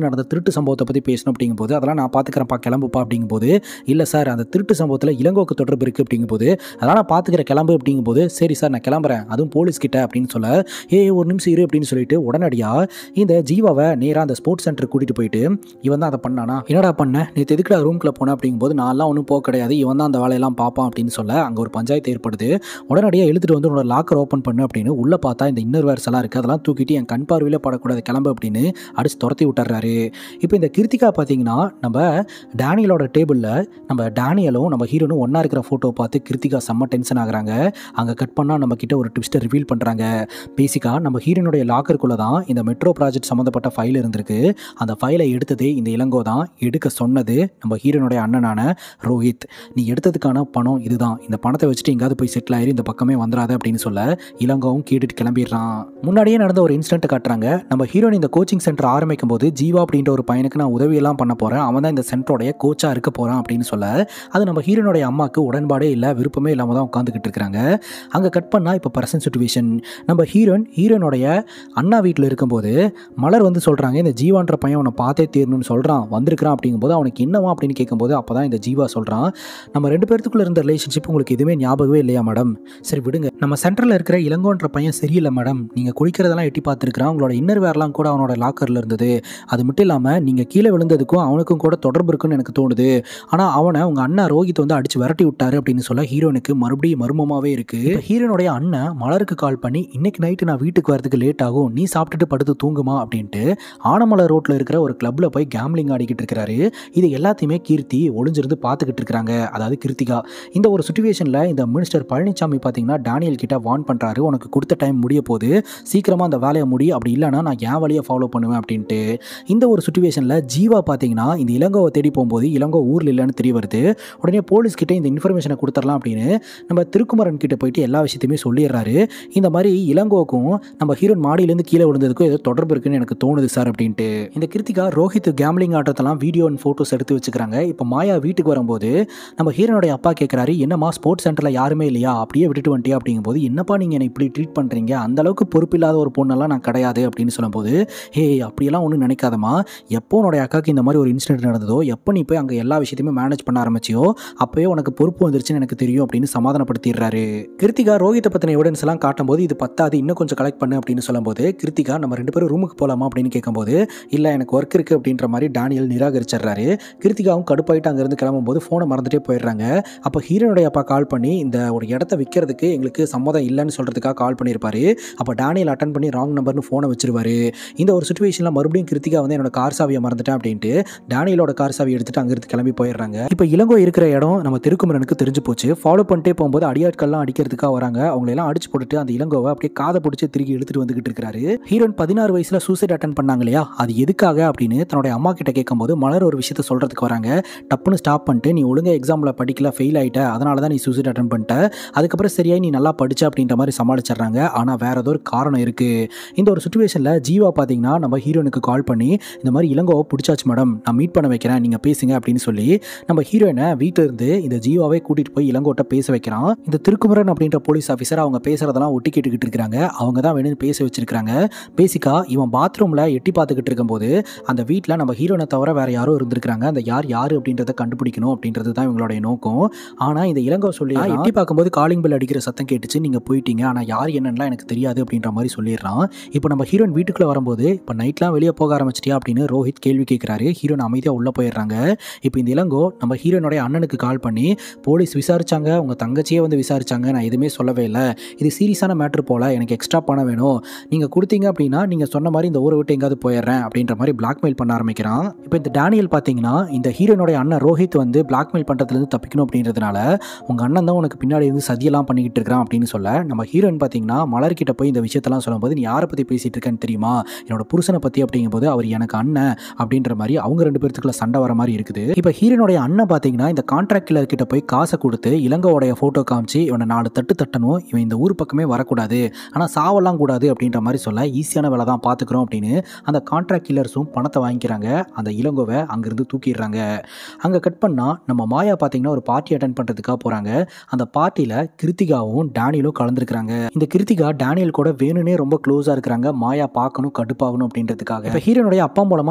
திருட்டு சம்பவத்தை பற்றி பேசணும் அப்படிங்கும்போது அதெல்லாம் நான் பார்த்துக்கிறேன்ப்பா கிளம்புப்பா அப்படிங்கும்போது இல்லை சார் அந்த திருட்டு சம்பவத்தில் இளங்கோக்கு தொடர்பு இருக்குது அப்படிங்கும்போது அதெல்லாம் நான் பார்த்துக்கிற கிளம்பு அப்படிங்கும்போது சரி சார் நான் கிளம்புறேன் அதுவும் போலீஸ் கிட்ட அப்படின்னு சொல்ல ஏ ஒரு நிமிஷம் இரு அப்படின்னு சொல்லிட்டு உடனடியாக இந்த ஜீவாவை நேராக அந்த ஸ்போர்ட்ஸ் சென்டர் கூட்டிகிட்டு போயிட்டு இவன் தான் அதை பண்ணானா என்னடா பண்ண நேற்று எதுக்குடா ரூம்குள்ளே போனேன் அப்படிங்கும்போது நான்லாம் ஒன்றும் போக கிடையாது இவன் தான் அந்த வேலையெல்லாம் பார்ப்பான் அப்படின்னு சொல்ல அங்கே ஒரு பஞ்சாயத்து ஏற்படுது உடனடியாக இழுத்துட்டு வந்து உன்னோட லாக்கர் ஓப்பன் பண்ணு அப்படின்னு உள்ளே பார்த்தா இந்த இன்னர் வேர்ஸ் எல்லாம் இருக்குது அதெல்லாம் தூக்கிட்டு என் கண் பார்வையில் படக்கூடாது கிளம்பு அப்படின்னு அடிச்சு துரத்தி விட்டுறாரு இப்போ இந்த கிருத்திகா பார்த்தீங்கன்னா நம்ம டேனியலோட டேபிளில் நம்ம டேனியலும் நம்ம ஹீரோனும் ஒன்றா இருக்கிற ஃபோட்டோ பார்த்து கிருத்திகா செம்ம டென்ஷன் ஆகுறாங்க அங்கே கட் பண்ணால் நம்ம கிட்ட ஒரு ட்விஸ்ட்டை ரிவீல் பண்ணுறாங்க பேசிக்காக நம்ம ஹீரோனுடைய லாக்கருக்குள்ளே தான் இந்த மெட்ரோ ப்ராஜெக்ட் சம்மந்தப்பட்ட ஃபைல் இருந்திருக்கு அந்த ஃபைலை எடுத்ததே இந்த இளங்கோ தான் எடுக்க சொன்னது நம்ம ஹீரோனுடைய அண்ணனான ரோஹித் நீ எடுத்ததுக்கான பணம் இதுதான் இந்த பணத்தை வச்சுட்டு எங்கேயாவது போய் செட்டில் ஆயிரு இந்த பக்கமே வந்துடாத அப்படின்னு சொல்ல இளங்கோவும் கேட்டுட்டு கிளம்பிடுறான் முன்னாடியே நடந்த ஒரு இன்சிடென்ட் காட்டுறாங்க நம்ம ஹீரோயின் இந்த கோச்சிங் சென்டர் ஆரம்பிக்கும் போது ஜீவா அப்படின்ற ஒரு பையனுக்கு நான் உதவியெல்லாம் பண்ண போகிறேன் அவன் தான் இந்த சென்டரோடைய கோச்சாக இருக்க போகிறான் அப்படின்னு சொல்ல அது நம்ம ஹீரோனுடைய அம்மாவுக்கு உடன்பாடே இல்லை விருப்பமே இல்லாமல் தான் உட்காந்துக்கிட்டு இருக்கிறாங்க அங்கே கட் பண்ணால் இப்போ பர்சன் சுச்சுவேஷன் நம்ம ஹீரோயின் ஹீரோனுடைய அண்ணா வீட்டில் இருக்கும்போது மலர் வந்து சொல்கிறாங்க இந்த ஜீவான்ற பையன் அவனை பார்த்தே தீரணும்னு சொல்கிறான் வந்திருக்கிறான் அப்படிங்கும்போது அவனுக்கு என்னவா அப்படின்னு கேட்கும்போது அப்போ தான் இந்த ஜீவா சொல்கிறான் நம்ம ரெண்டு பேர்த்துக்குள்ள இருந்த ரிலேஷன்ஷிப் உங்களுக்கு எதுவுமே ஞாபகமே இல்லையா மேடம் சரி விடுங்க நம்ம சென்டரில் இருக்கிற இளங்கோன்ற பையன் சரியில்லை மேடம் நீங்கள் குடிக்கிறதெல்லாம் எட்டி பார்த்துருக்குறான் உங்களோட இன்னர் வேர்லாம் கூட அவனோட லாக்கரில் இருந்தது அது மட்டும் இல்லாமல் நீங்கள் கீழே விழுந்ததுக்கும் அவனுக்கும் கூட தொடர்பு இருக்குன்னு எனக்கு தோணுது ஆனால் அவனை உங்கள் அண்ணா ரோஹித் வந்து அடிச்சு விரட்டி விட்டாரு அப்படின்னு சொல்ல ஹீரோனுக்கு மறுபடியும் மர்மமாகவே இருக்குது ஹீரோனுடைய அண்ணன் மலருக்கு கால் பண்ணி இன்னைக்கு நைட்டு நான் வீட்டுக்கு வரதுக்கு லேட் ஆகும் நீ சாப்பிட்டுட்டு படுத்து தூங்குமா அப்படின்ட்டு ஆனமலை ரோட்டில் இருக்கிற ஒரு கிளப்பில் போய் கேம்லிங் ஆடிக்கிட்டு இருக்கிறாரு இது எல்லாத்தையுமே கீர்த்தி ஒளிஞ்சிருந்து பார்த்துக்கிட்டு இருக்கிறாங்க அதாவது கிருத்திகா இந்த ஒரு சுச்சுவேஷனில் இந்த மினிஸ்டர் பழனிசாமி பார்த்தீங்கன்னா டேனியல் கிட்ட வார்ன் பண்ணுறாரு உனக்கு கொடுத்த டைம் முடிய போது சீக்கிரமாக அந்த வேலையை முடி அப்படி இல்லைன்னா நான் என் வழியை ஃபாலோ பண்ணுவேன் அப்படின்ட்டு இந்த ஒரு சுச்சுவேஷனில் ஜீவா பார்த்தீங்கன்னா இந்த இளங்கோவை தேடி போகும்போது இளங்கோ ஊரில் இல்லைன்னு தெரிய வருது உடனே போலீஸ் கிட்ட இந்த இன்ஃபர்மேஷனை கொடுத்துடலாம் அப்படின்னு நம்ம திருக்குமரன் கிட்ட போயிட்டு எல்லா விஷயத்தையுமே சொல்லிடுறாரு இந்த மாதிரி இளங்கோவுக்கும் நம்ம ஹீரோன் மாடியிலேருந்து கீழே விழுந்ததுக்கும் ஏதோ தொடர்பு இருக்குன்னு எனக்கு தோணுது சார் அப்படின்ட்டு இந்த கிருத்திகா ரோஹித் கேம்லிங் ஆட்டத்தெல்லாம் வீடியோ அண்ட் ஃபோட்டோஸ் எடுத்து வச்சுக்கிறாங்க இப்போ மாயா வீட்டுக்கு வரும்போது நம்ம ஹீரோனுடைய அப்பா கேட்குறாரு என்னம்மா ஸ்போர்ட்ஸ் சென்டரில் யாருமே இல்லையா அப்படியே விட்டுட்டு வந்துட்டியா அப்படிங்கும்போது என்னப்பா நீங்கள் என்னை இப்படி ட்ரீட் பண்ணுறீங்க அந்த அளவுக்கு பொறுப்பில்லாத ஒரு பொண்ணெல்லாம் நான் கிடையாது அப்படின்னு சொல்லும்போது ஹே அப்படியெல்லாம் ஒன்றும் நினைக்காதம்மா எப்போ உன்னுடைய அக்காவுக்கு இந்த மாதிரி ஒரு இன்சிடென்ட் நடந்ததோ எப்போ நீ போய் அங்கே எல்லா விஷயத்தையுமே மேனேஜ் பண்ண ஆரம்பிச்சியோ அப்போயே உனக்கு பொறுப்பு வந்துருச்சுன்னு எனக்கு தெரியும் அப்படின்னு சமாதானப்படுத்திடுறாரு கிருத்திகா ரோஹித்தை பற்றின எவிடன்ஸ் எல்லாம் காட்டும்போது இது பத்தாது இன்னும் கொஞ்சம் கலெக்ட் பண்ணு அப்படின்னு சொல்லும்போது கிருத்திகா நம்ம ரெண்டு பேரும் ரூமுக்கு போகலாமா அப்படின்னு கேட்கும்போது இல்லை எனக்கு ஒர்க் இருக்குது அப்படின்ற மாதிரி டேனியல் நிராகரிச்சிடுறாரு கிருத்திகாவும் கடுப்பாயிட்டு அங்கேருந்து கிளம்பும்போது ஃபோனை மறந்துட்டே போயிடுறாங்க அப்போ ஹீரோனுடைய அப்பா கால் பண்ணி இந்த ஒரு இடத்த விற்கிறதுக்கு எங்களுக்கு சம்மதம் இல்லைன்னு சொல்கிறதுக்காக கால் பண்ணியிருப்பாரு அப்போ டேனியல் அட்டன் பண்ணி ராங் நம்பர்னு ஃபோனை வச்சிருவாரு இந்த ஒரு சுச்சுவேஷனில் மறுபடியும் கிருத்திகா வந்து என்னோட கார் சாவியை மறந்துட்டேன் அப்படின்ட்டு டேனியலோட கார் சாவி எடுத்துட்டு அங்கிருந்து கிளம்பி போயிடுறாங்க இப்போ இளங்கோ இருக்கிற இடம் நம்ம திருக்குமரனுக்கு தெரிஞ்சு போச்சு ஃபாலோ பண்ணிட்டே போகும்போது அடியாட்கள்லாம் அடிக்கிறதுக்காக வராங்க அவங்களை எல்லாம் அடிச்சு போட்டுட்டு அந்த இளங்கோவை அப்படியே காதை பிடிச்சி திருப்பி இழுத்துட்டு வந்துகிட்டு இருக்காரு ஹீரோயின் பதினாறு வயசுல சூசைட் அட்டன் பண்ணாங்க இல்லையா அது எதுக்காக அப்படின்னு தன்னுடைய அம்மா கிட்ட கேட்கும்போது மலர் ஒரு விஷயத்த சொல்றதுக்கு வராங்க டப்புன்னு ஸ்டாப் பண்ணிட்டு நீ ஒழுங்கா எக்ஸாமில் படிக்கல ஃபெயில் ஆயிட்ட அதனால தான் நீ சூசைட் அட்டன் பண்ணிட்ட அதுக்கப்புறம் சரியாய் நீ நல்லா படிச்ச அப்படின்ற மாதிரி சமாளிச்சிடுறாங்க ஆனால் வேற ஏதோ ஒரு காரணம் இருக்கு இந்த ஒரு சுச்சுவேஷனில் ஜீவா பார்த்தீங்கன்னா நம்ம ஹீரோனுக்கு கால் பண்ணி இந்த மாதிரி இளங்கோவை பிடிச்சாச்சு மேடம் நான் மீட் பண்ண வைக்கிறேன் நீங்கள் பேசுங்க அப்படின்னு சொல்லி நம்ம ஹீரோயினை வீட்டில் இருந்து இந்த ஜீவாவே கூட்டிட்டு போய் இளங்கோட்ட பேச வைக்கிறான் இந்த திருக்குமரன் அப்படின்ற போலீஸ் ஆஃபீஸர் அவங்க பேசுறதெல்லாம் ஒட்டி கேட்டுக்கிட்டு இருக்காங்க அவங்க தான் வேணும்னு பேச வச்சிருக்காங்க பேசிக்கா இவன் பாத்ரூமில் எட்டி பார்த்துக்கிட்டு இருக்கும்போது அந்த வீட்டில் நம்ம ஹீரோனை தவிர வேற யாரோ இருந்திருக்காங்க அந்த யார் யார் அப்படின்றத கண்டுபிடிக்கணும் அப்படின்றது தான் இவங்களுடைய நோக்கம் ஆனால் இந்த இளங்கோ சொல்லி எட்டி பார்க்கும்போது காலிங் பெல் அடிக்கிற சத்தம் கேட்டுச்சு நீங்கள் போயிட்டீங்க ஆனால் யார் என்னன்னா எனக்கு தெரியாது அப்படின்ற மாதிரி சொல்லிடுறான் இப்போ நம்ம ஹீரோயின் வீட்டுக்குள்ளே வரும்போது இப்போ நைட்லாம் வெளியே போக ஆரம்பிச்சிட்டியா அப்படின்னு ரோஹித் கேள்வி கேட்குறாரு ஹீரோன் அமைதியாக உள்ளே போயிடுறாங்க இப்போ இந்த இளங்கோ நம்ம ஹீரோனுடைய அண்ணனுக்கு கால் பண்ணி போலீஸ் விசாரிச்சாங்க உங்கள் தங்கச்சியே வந்து விசாரிச்சாங்க நான் எதுவுமே சொல்லவே இல்லை இது சீரியஸான மேட்ரு போல் எனக்கு எக்ஸ்ட்ரா பணம் வேணும் நீங்கள் கொடுத்தீங்க அப்படின்னா நீங்கள் சொன்ன மாதிரி இந்த ஊரை விட்டு எங்கேயாவது போயிடுறேன் அப்படின்ற மாதிரி பிளாக்மெயில் பண்ண ஆரம்பிக்கிறான் இப்போ இந்த டேனியல் பார்த்தீங்கன்னா இந்த ஹீரோனுடைய அண்ணன் ரோஹித் வந்து பிளாக்மெயில் பண்ணுறதுலேருந்து தப்பிக்கணும் அப்படின்றதுனால உங்கள் அண்ணன் தான் உனக்கு பின்னாடி இருந்து சதியெல்லாம் பண்ணிக்கிட்டு இருக்கிறான் அப்படின்னு சொல்ல நம்ம ஹீரோயின் பார்த்தீங்கன்னா மலர்கிட்ட போய் இந்த விஷயத்தெல்லாம் சொல்லும்போது நீ யாரை பற்றி பேசிகிட்டு இருக்கேன்னு தெரியுமா என்னோட புருஷனை பற்றி அப்படிங்கும்போது அவர் எனக்கு அண்ணன் அப்படின்ற மாதிரி அவங்க ரெண்டு பேர்த்துக்குள்ள சண்டை வர மாதிரி இருக்குது இப்போ ஹீரோனுடைய அண்ணன் பார்த்தீங்கன்னா இந்த கான்ட்ராக்ட் கிளர் கிட்ட போய் காசை கொடுத்து இளங்கோடைய ஃபோட்டோ காமிச்சு இவனை நாலு தட்டு தட்டணும் இவன் இந்த ஊர் பக்கமே வரக்கூடாது ஆனால் சாவெல்லாம் கூடாது அப்படின்ற மாதிரி சொல்ல ஈஸியான வேலை தான் பார்த்துக்குறோம் அப்படின்னு அந்த கான்ட்ராக்ட் கில்லர்ஸும் பணத்தை வாங்கிக்கிறாங்க அந்த இளங்கோவை அங்கேருந்து தூக்கிடுறாங்க அங்கே கட் பண்ணால் நம்ம மாயா பார்த்தீங்கன்னா ஒரு பார்ட்டி அட்டன் பண்ணுறதுக்காக போகிறாங்க அந்த பார்ட்டியில் கிருத்திகாவும் டேனியலும் கலந்துருக்காங்க இந்த கிருத்திகா டேனியல் கூட வேணும்னே ரொம்ப க்ளோஸாக இருக்கிறாங்க மாயா பார்க்கணும் கடுப்பாகணும் அப்படின்றதுக்காக இப்போ ஹீரோனுடைய அப்பா மூலமாக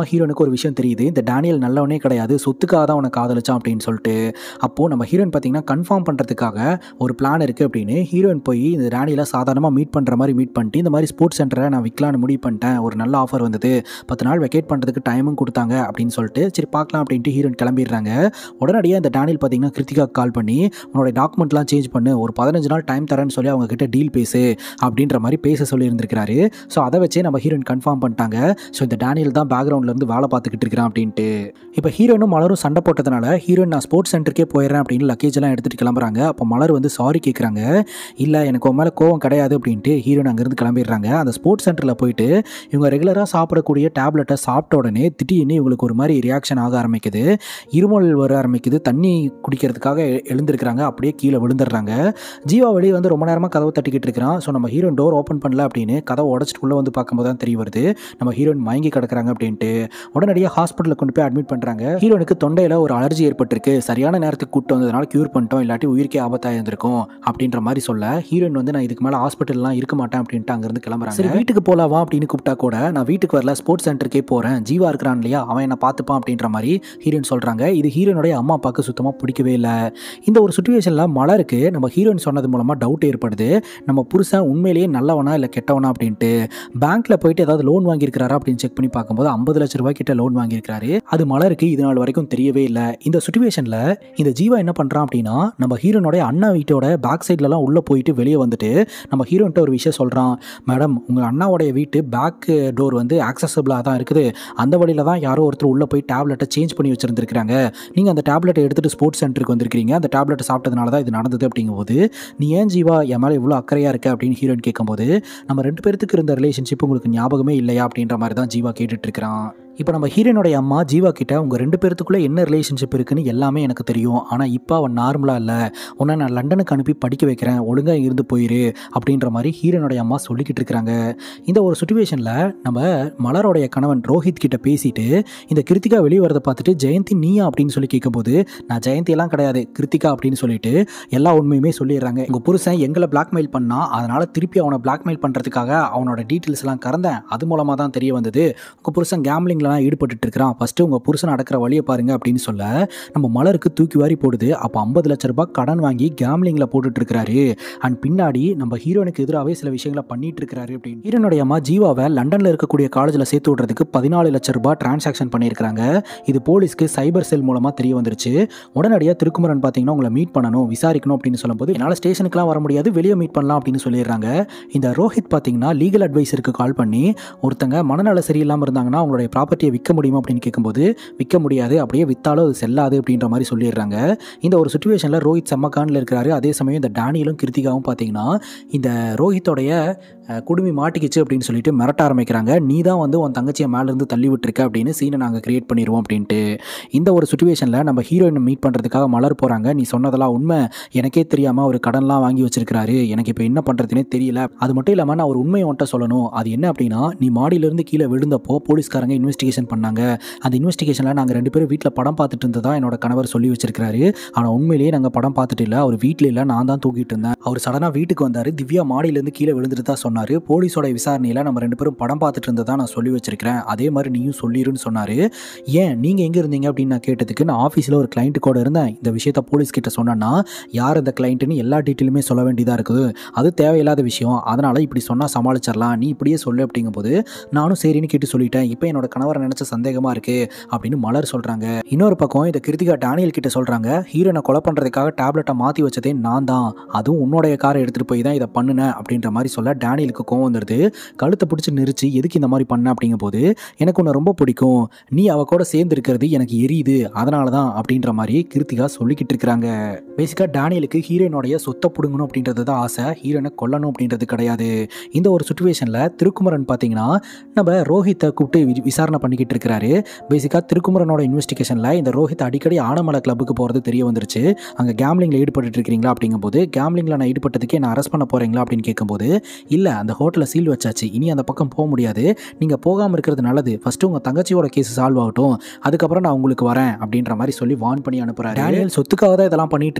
மூலமாக ஹீரோனுக்கு ஒரு விஷயம் தெரியுது இந்த டேனியல் நல்லவனே கிடையாது சொத்துக்காக தான் அவனை காதலிச்சான் அப்படின்னு சொல்லிட்டு அப்போது நம்ம ஹீரோயின் பார்த்தீங்கன்னா கன்ஃபார்ம் பண்ணுறதுக்காக ஒரு பிளான் இருக்குது அப்படின்னு ஹீரோயின் போய் இந்த டேனியலை சாதாரணமாக மீட் பண்ணுற மாதிரி மீட் பண்ணிட்டு இந்த மாதிரி ஸ்போர்ட்ஸ் சென்டரை நான் விற்கலான்னு முடிவு பண்ணிட்டேன் ஒரு நல்ல ஆஃபர் வந்தது பத்து நாள் வெக்கேட் பண்ணுறதுக்கு டைமும் கொடுத்தாங்க அப்படின்னு சொல்லிட்டு சரி பார்க்கலாம் அப்படின்ட்டு ஹீரோயின் கிளம்பிடுறாங்க உடனடியாக இந்த டேனியல் பார்த்தீங்கன்னா கிருத்திகா கால் பண்ணி உன்னோட டாக்குமெண்ட்லாம் சேஞ்ச் பண்ணு ஒரு பதினஞ்சு நாள் டைம் தரேன்னு சொல்லி அவங்க கிட்ட டீல் பேசு அப்படின்ற மாதிரி பேச சொல்லி இருந்திருக்காரு ஸோ அதை வச்சே நம்ம ஹீரோயின் கன்ஃபார்ம் பண்ணிட்டாங்க ஸோ இந்த டேனியல் தான் பேக்ரவுண்ட்லேருந்து வேலை பார்த்துக்கிட்டு இருக்கிறான் அப்படின்ட்டு இப்போ ஹீரோனும் மலரும் சண்டை போட்டதுனால ஹீரோயின் நான் ஸ்போர்ட்ஸ் சென்டருக்கே போயிடுறேன் அப்படின்னு லக்கேஜ் எல்லாம் எடுத்துகிட்டு கிளம்புறாங்க அப்போ மலர் வந்து சாரி கேட்குறாங்க இல்லை எனக்கு உன் மேலே கோவம் கிடையாது அப்படின்ட்டு ஹீரோயின் அங்கேருந்து கிளம்பிடுறாங்க அந்த ஸ்போர்ட்ஸ் சென்டரில் போயிட்டு இவங்க ரெகுலராக சாப்பிடக்கூடிய டேப்லெட்டை சாப்பிட்ட உடனே திடீர்னு இவங்களுக்கு ஒரு மாதிரி ரியாக்ஷன் ஆக ஆரம்பிக்குது இருமல் வர ஆரம்பிக்குது தண்ணி குடிக்கிறதுக்காக எ- எழுந்திருக்கிறாங்க அப்படியே கீழே விழுந்துடுறாங்க ஜீவா வெளியே வந்து ரொம்ப நேரமாக கதவை தட்டிக்கிட்டு இருக்கிறான் ஸோ நம்ம ஹீரோயின் டோர் ஓப்பன் பண்ணல அப்படின்னு கதவை உடச்சிட்டு உள்ளே வந்து பார்க்கும்போது தான் தெரிய வருது நம்ம ஹீரோயின் மயங்கி கிடக்குறாங்க அப்படின்ட்டு உடனடியாக ஹாஸ்பிட்டலில் கொண்டு போய் அட்மிட் பண்ணுறாங்க ஹீரோனுக்கு தொண்டையில் ஒரு அலர்ஜி ஏற்பட்டிருக்கு சரியான நேரத்துக்கு கூட்டு வந்ததுனால க்யூர் பண்ணிட்டோம் இல்லாட்டி உயிருக்கே ஆபத்தாக இருந்திருக்கும் அப்படின்ற மாதிரி சொல்ல ஹீரோயின் வந்து நான் இதுக்கு மேலே ஹாஸ்பிட்டல்லாம் இருக்க மாட்டேன் அப்படின்ட்டு அங்கேருந்து கிளம்புறாங்க சரி வீட்டுக்கு போகலாவா அப்படின்னு கூப்பிட்டா கூட நான் வீட்டுக்கு வரல ஸ்போர்ட்ஸ் சென்டருக்கே போகிறேன் ஜீவா இருக்கிறான் இல்லையா அவன் என்ன பார்த்துப்பான் அப்படின்ற மாதிரி ஹீரோயின் சொல்கிறாங்க இது ஹீரோனுடைய அம்மா அப்பாவுக்கு சுத்தமாக பிடிக்கவே இல்லை இந்த ஒரு சுச்சுவேஷனில் மலருக்கு நம்ம ஹீரோயின் சொன்னது மூலமாக டவுட் ஏற்படுது நம்ம புருஷன் உண்மையிலேயே நல்லவனா இல்லை கெட்டவனா அப்படின்ட்டு பேங்க்கில் போயிட்டு ஏதாவது லோன் வாங்கியிருக்கிறாரா அப்படின்னு செக் பண்ணி பார்க்கும்போது ஐம்பது லட்ச ரூபாய் கிட்ட லோன் வாங்கியிருக்காரு அது மலருக்கு இது நாள் வரைக்கும் தெரியவே இல்லை இந்த சுச்சுவேஷனில் இந்த ஜீவா என்ன பண்ணுறான் அப்படின்னா நம்ம ஹீரோனோட அண்ணா வீட்டோட பேக் சைட்லலாம் உள்ளே போயிட்டு வெளியே வந்துட்டு நம்ம ஹீரோன்ட்ட ஒரு விஷயம் சொல்கிறான் மேடம் உங்கள் அண்ணாவோடைய வீட்டு பேக் டோர் வந்து ஆக்சசபிளாக தான் இருக்குது அந்த வழியில் தான் யாரோ ஒருத்தர் உள்ளே போய் டேப்லெட்டை சேஞ்ச் பண்ணி வச்சுருந்துருக்காங்க நீங்கள் அந்த டேப்லெட்டை எடுத்துகிட்டு ஸ்போர்ட்ஸ் சென்டருக்கு வந்திருக்கீங்க அந்த டேப்லெட்டை சாப்பிட்டதுனால தான் இது நடந்தது அப்படிங்கும்போது நீ ஏன் ஜீவா என் மேலே இவ்வளோ அக்கறையாக இருக்க அப்படின்னு ஹீரோயின் கேட்கும்போது நம்ம ரெண்டு பேர்த்துக்கு இருந்த ரிலேஷன்ஷிப் உங்களுக்கு ஞாபகமே இல்லையா அப்படின்ற மாதிரி தான் ஜீவா கேட்டுட்டு இருக்கிறான் இப்போ நம்ம ஹீரோனுடைய அம்மா ஜீவா கிட்ட உங்கள் ரெண்டு பேர்த்துக்குள்ளே என்ன ரிலேஷன்ஷிப் இருக்குன்னு எல்லாமே எனக்கு தெரியும் ஆனால் இப்போ அவன் நார்மலாக இல்லை உன்னை நான் லண்டனுக்கு அனுப்பி படிக்க வைக்கிறேன் ஒழுங்காக இருந்து போயிரு அப்படின்ற மாதிரி ஹீரோனுடைய அம்மா சொல்லிக்கிட்டு இருக்கிறாங்க இந்த ஒரு சுச்சுவேஷனில் நம்ம மலரோடைய கணவன் ரோஹித் கிட்ட பேசிட்டு இந்த கிருத்திகா வெளியே வரதை பார்த்துட்டு ஜெயந்தி நீயா அப்படின்னு சொல்லி கேட்கும்போது நான் ஜெயந்தி எல்லாம் கிடையாது கிருத்திகா அப்படின்னு சொல்லிட்டு எல்லா உண்மையுமே சொல்லிடுறாங்க உங்கள் புருஷன் எங்களை பிளாக்மெயில் பண்ணா அதனால் திருப்பி அவனை பிளாக்மெயில் பண்ணுறதுக்காக அவனோட டீட்டெயில்ஸ் எல்லாம் கறந்தேன் அது மூலமாக தான் தெரிய வந்தது உங்கள் புருஷன் கேம்லிங்லலாம் ஈடுபட்டு இருக்கிறான் ஃபஸ்ட்டு உங்கள் புருஷன் அடக்கிற வழியை பாருங்க அப்படின்னு சொல்ல நம்ம மலருக்கு தூக்கி வாரி போடுது அப்போ ஐம்பது லட்ச ரூபாய் கடன் வாங்கி கேம்லிங்கில் போட்டுட்டு இருக்கிறாரு அண்ட் பின்னாடி நம்ம ஹீரோனுக்கு எதிராகவே சில விஷயங்களை பண்ணிட்டு இருக்கிறாரு அப்படின்னு ஹீரோனுடைய அம்மா ஜீவாவை லண்டனில் இருக்கக்கூடிய காலேஜில் சேர்த்து விடுறதுக்கு பதினாலு லட்ச ரூபாய் டிரான்சாக்ஷன் பண்ணியிருக்காங்க இது போலீஸ்க்கு சைபர் செல் மூலமாக தெரிய வந்துருச்சு உடனடியாக திருக்குமரன் பார்த்தீங்கன்னா உங்களை மீட் பண்ணணும் விசாரிக்கணும் அப்படின்னு சொல்லும்போது என்னால் ஸ்டேஷனுக்குலாம் வர முடியாது வெளியே மீட் பண்ணலாம் அப்படின்னு சொல்லிடுறாங்க இந்த ரோஹித் பார்த்தீங்கன்னா லீகல் அட்வைசருக்கு கால் பண்ணி ஒருத்தங்க மனநல சரியில்லாமல் இருந்தாங்கன்னா அவங்களுடைய ப்ராப்பர்ட்டியை விற்க முடியுமா அப்படின்னு கேட்கும்போது விற்க முடியாது அப்படியே விற்றாலும் அது செல்லாது அப்படின்ற மாதிரி சொல்லிடுறாங்க இந்த ஒரு சுச்சுவேஷனில் ரோஹித் செம்மக்கானில் இருக்கிறாரு அதே சமயம் இந்த டேனியலும் கிருத்திகாவும் பார்த்தீங்கன்னா இந்த ரோஹித்தோடைய அஹ், குடுமி மாட்டிக்கிச்சு அப்படின்னு சொல்லிட்டு மிரட்ட ஆரம்பிக்கிறாங்க நீ தான் வந்து உன் தங்கச்சியை மேலேருந்து தள்ளி விட்டுருக்க அப்படின்னு சீனை நாங்கள் கிரியேட் பண்ணிடுவோம் அப்படின்ட்டு இந்த ஒரு சுச்சுவேஷனில் நம்ம ஹீரோயினை மீட் பண்ணுறதுக்காக மலர் போகிறாங்க நீ சொன்னதெல்லாம் உண்மை எனக்கே தெரியாமல் ஒரு கடன்லாம் வாங்கி வச்சிருக்கிறாரு எனக்கு இப்போ என்ன பண்ணுறதுனே தெரியல அது மட்டும் இல்லாமல் நான் ஒரு உண்மையை உன்ட்ட சொல்லணும் அது என்ன அப்படின்னா நீ மாடியிலேருந்து கீழே விழுந்தப்போ போலீஸ்காரங்க இன்வெஸ்டிகேஷன் பண்ணாங்க அந்த இன்வெஸ்டிகேஷனில் நாங்கள் ரெண்டு பேரும் வீட்டில் படம் பார்த்துட்டு இருந்ததா என்னோட கணவர் சொல்லி வச்சிருக்காரு ஆனால் உண்மையிலேயே நாங்கள் படம் பார்த்துட்டு இல்லை அவர் வீட்டில் இல்லை நான் தான் தூக்கிட்டு இருந்தேன் அவர் சடனாக வீட்டுக்கு வந்தார் திவ்யா மாடியிலேருந்து கீழே விழுந்துட்டு தான் சொன்னார் போலீஸோட விசாரணையில் நம்ம ரெண்டு பேரும் படம் பார்த்துட்டு இருந்ததா நான் சொல்லி வச்சிருக்கிறேன் அதே மாதிரி நீயும் சொல்லிருன்னு சொன்னார் ஏன் நீங்கள் எங்கே இருந்தீங்க அப்படின்னு நான் கேட்டதுக்கு நான் ஆஃபீஸில் ஒரு கிளைண்ட்டு கூட இருந்தேன் இந்த விஷயத்த போலீஸ் கிட்ட சொன்னேன்னா யார் இந்த கிளைண்ட்டுன்னு எல்லா டீட்டெயிலுமே சொல்ல வேண்டியதாக இருக்குது அது தேவையில்லாத விஷயம் அதனால் இப்படி சொன்னால் சமாளிச்சிடலாம் நீ இப்படியே சொல்லு அப்படிங்கும்போது நானும் சரின்னு கேட்டு சொல்லிட்டேன் இப்போ என்னோட கணவரை நினச்ச சந்தேகமாக இருக்குது அப்படின்னு மலர் சொல்கிறாங்க இன்னொரு பக்கம் இந்த கிருத்திகா டேனியல் கிட்ட சொல்கிறாங்க ஹீரோனை கொலை பண்ணுறதுக்காக டேப்லெட்டை மாற்றி வச்சதே நான் தான் அதுவும் உன்னுடைய காரை எடுத்துகிட்டு போய் தான் இதை பண்ணுனேன் அப்படின்ற மாதிரி சொல்ல டேனியலுக்கு கோவம் வந்துடுது கழுத்தை பிடிச்சி நெரிச்சு எதுக்கு இந்த மாதிரி பண்ண அப்படிங்கும்போது எனக்கு உன்னை ரொம்ப பிடிக்கும் நீ அவ கூட சேர்ந்து இருக்கிறது எனக்கு எரியுது அதனால தான் அப்படின்ற மாதிரி கிருத்திகா சொல்லிக்கிட்டு இருக்கிறாங்க பேசிக்காக டேனியலுக்கு ஹீரோயினோடைய சொத்தை பிடுங்கணும் அப்படின்றது தான் ஆசை ஹீரோனை கொல்லணும் அப்படின்றது கிடையாது இந்த ஒரு சுச்சுவேஷனில் திருக்குமரன் பார்த்தீங்கன்னா நம்ம ரோஹித்தை கூப்பிட்டு வி- விசாரணை பண்ணிக்கிட்டு இருக்கிறாரு பேசிக்காக திருக்குமரனோட இன்வெஸ்டிகேஷனில் இந்த ரோஹித் அடிக்கடி ஆனமலை கிளப்புக்கு போகிறது தெரிய வந்துருச்சு அங்கே கேம்லிங்கில் ஈடுபட்டு இருக்கிறீங்களா அப்படிங்கும்போது கேம்லிங்கில் நான் ஈடுபட்டதுக்கு என்ன அரெஸ்ட் பண்ண போகிறீங்களா அப்படின்னு கேட்கும்போது இல்லை அந்த ஹோட்டலில் சீல் வச்சாச்சு இனி அந்த பக்கம் போக முடியாது நீங்கள் போகாமல் இருக்கிறது நல்லது ஃபஸ்ட்டு உங்கள் தங்கச்சியோட கேஸ் சால்வ் ஆகட்டும் அதுக்கப்புறம் நான் உங்களுக்கு வரேன் அப்படின்ற மாதிரி சொல்லி வார்ன் பண்ணி அனுப்புறாரு டேனியல் சொத்துக்காக தான் இதெல்லாம் பண்ணிட்டு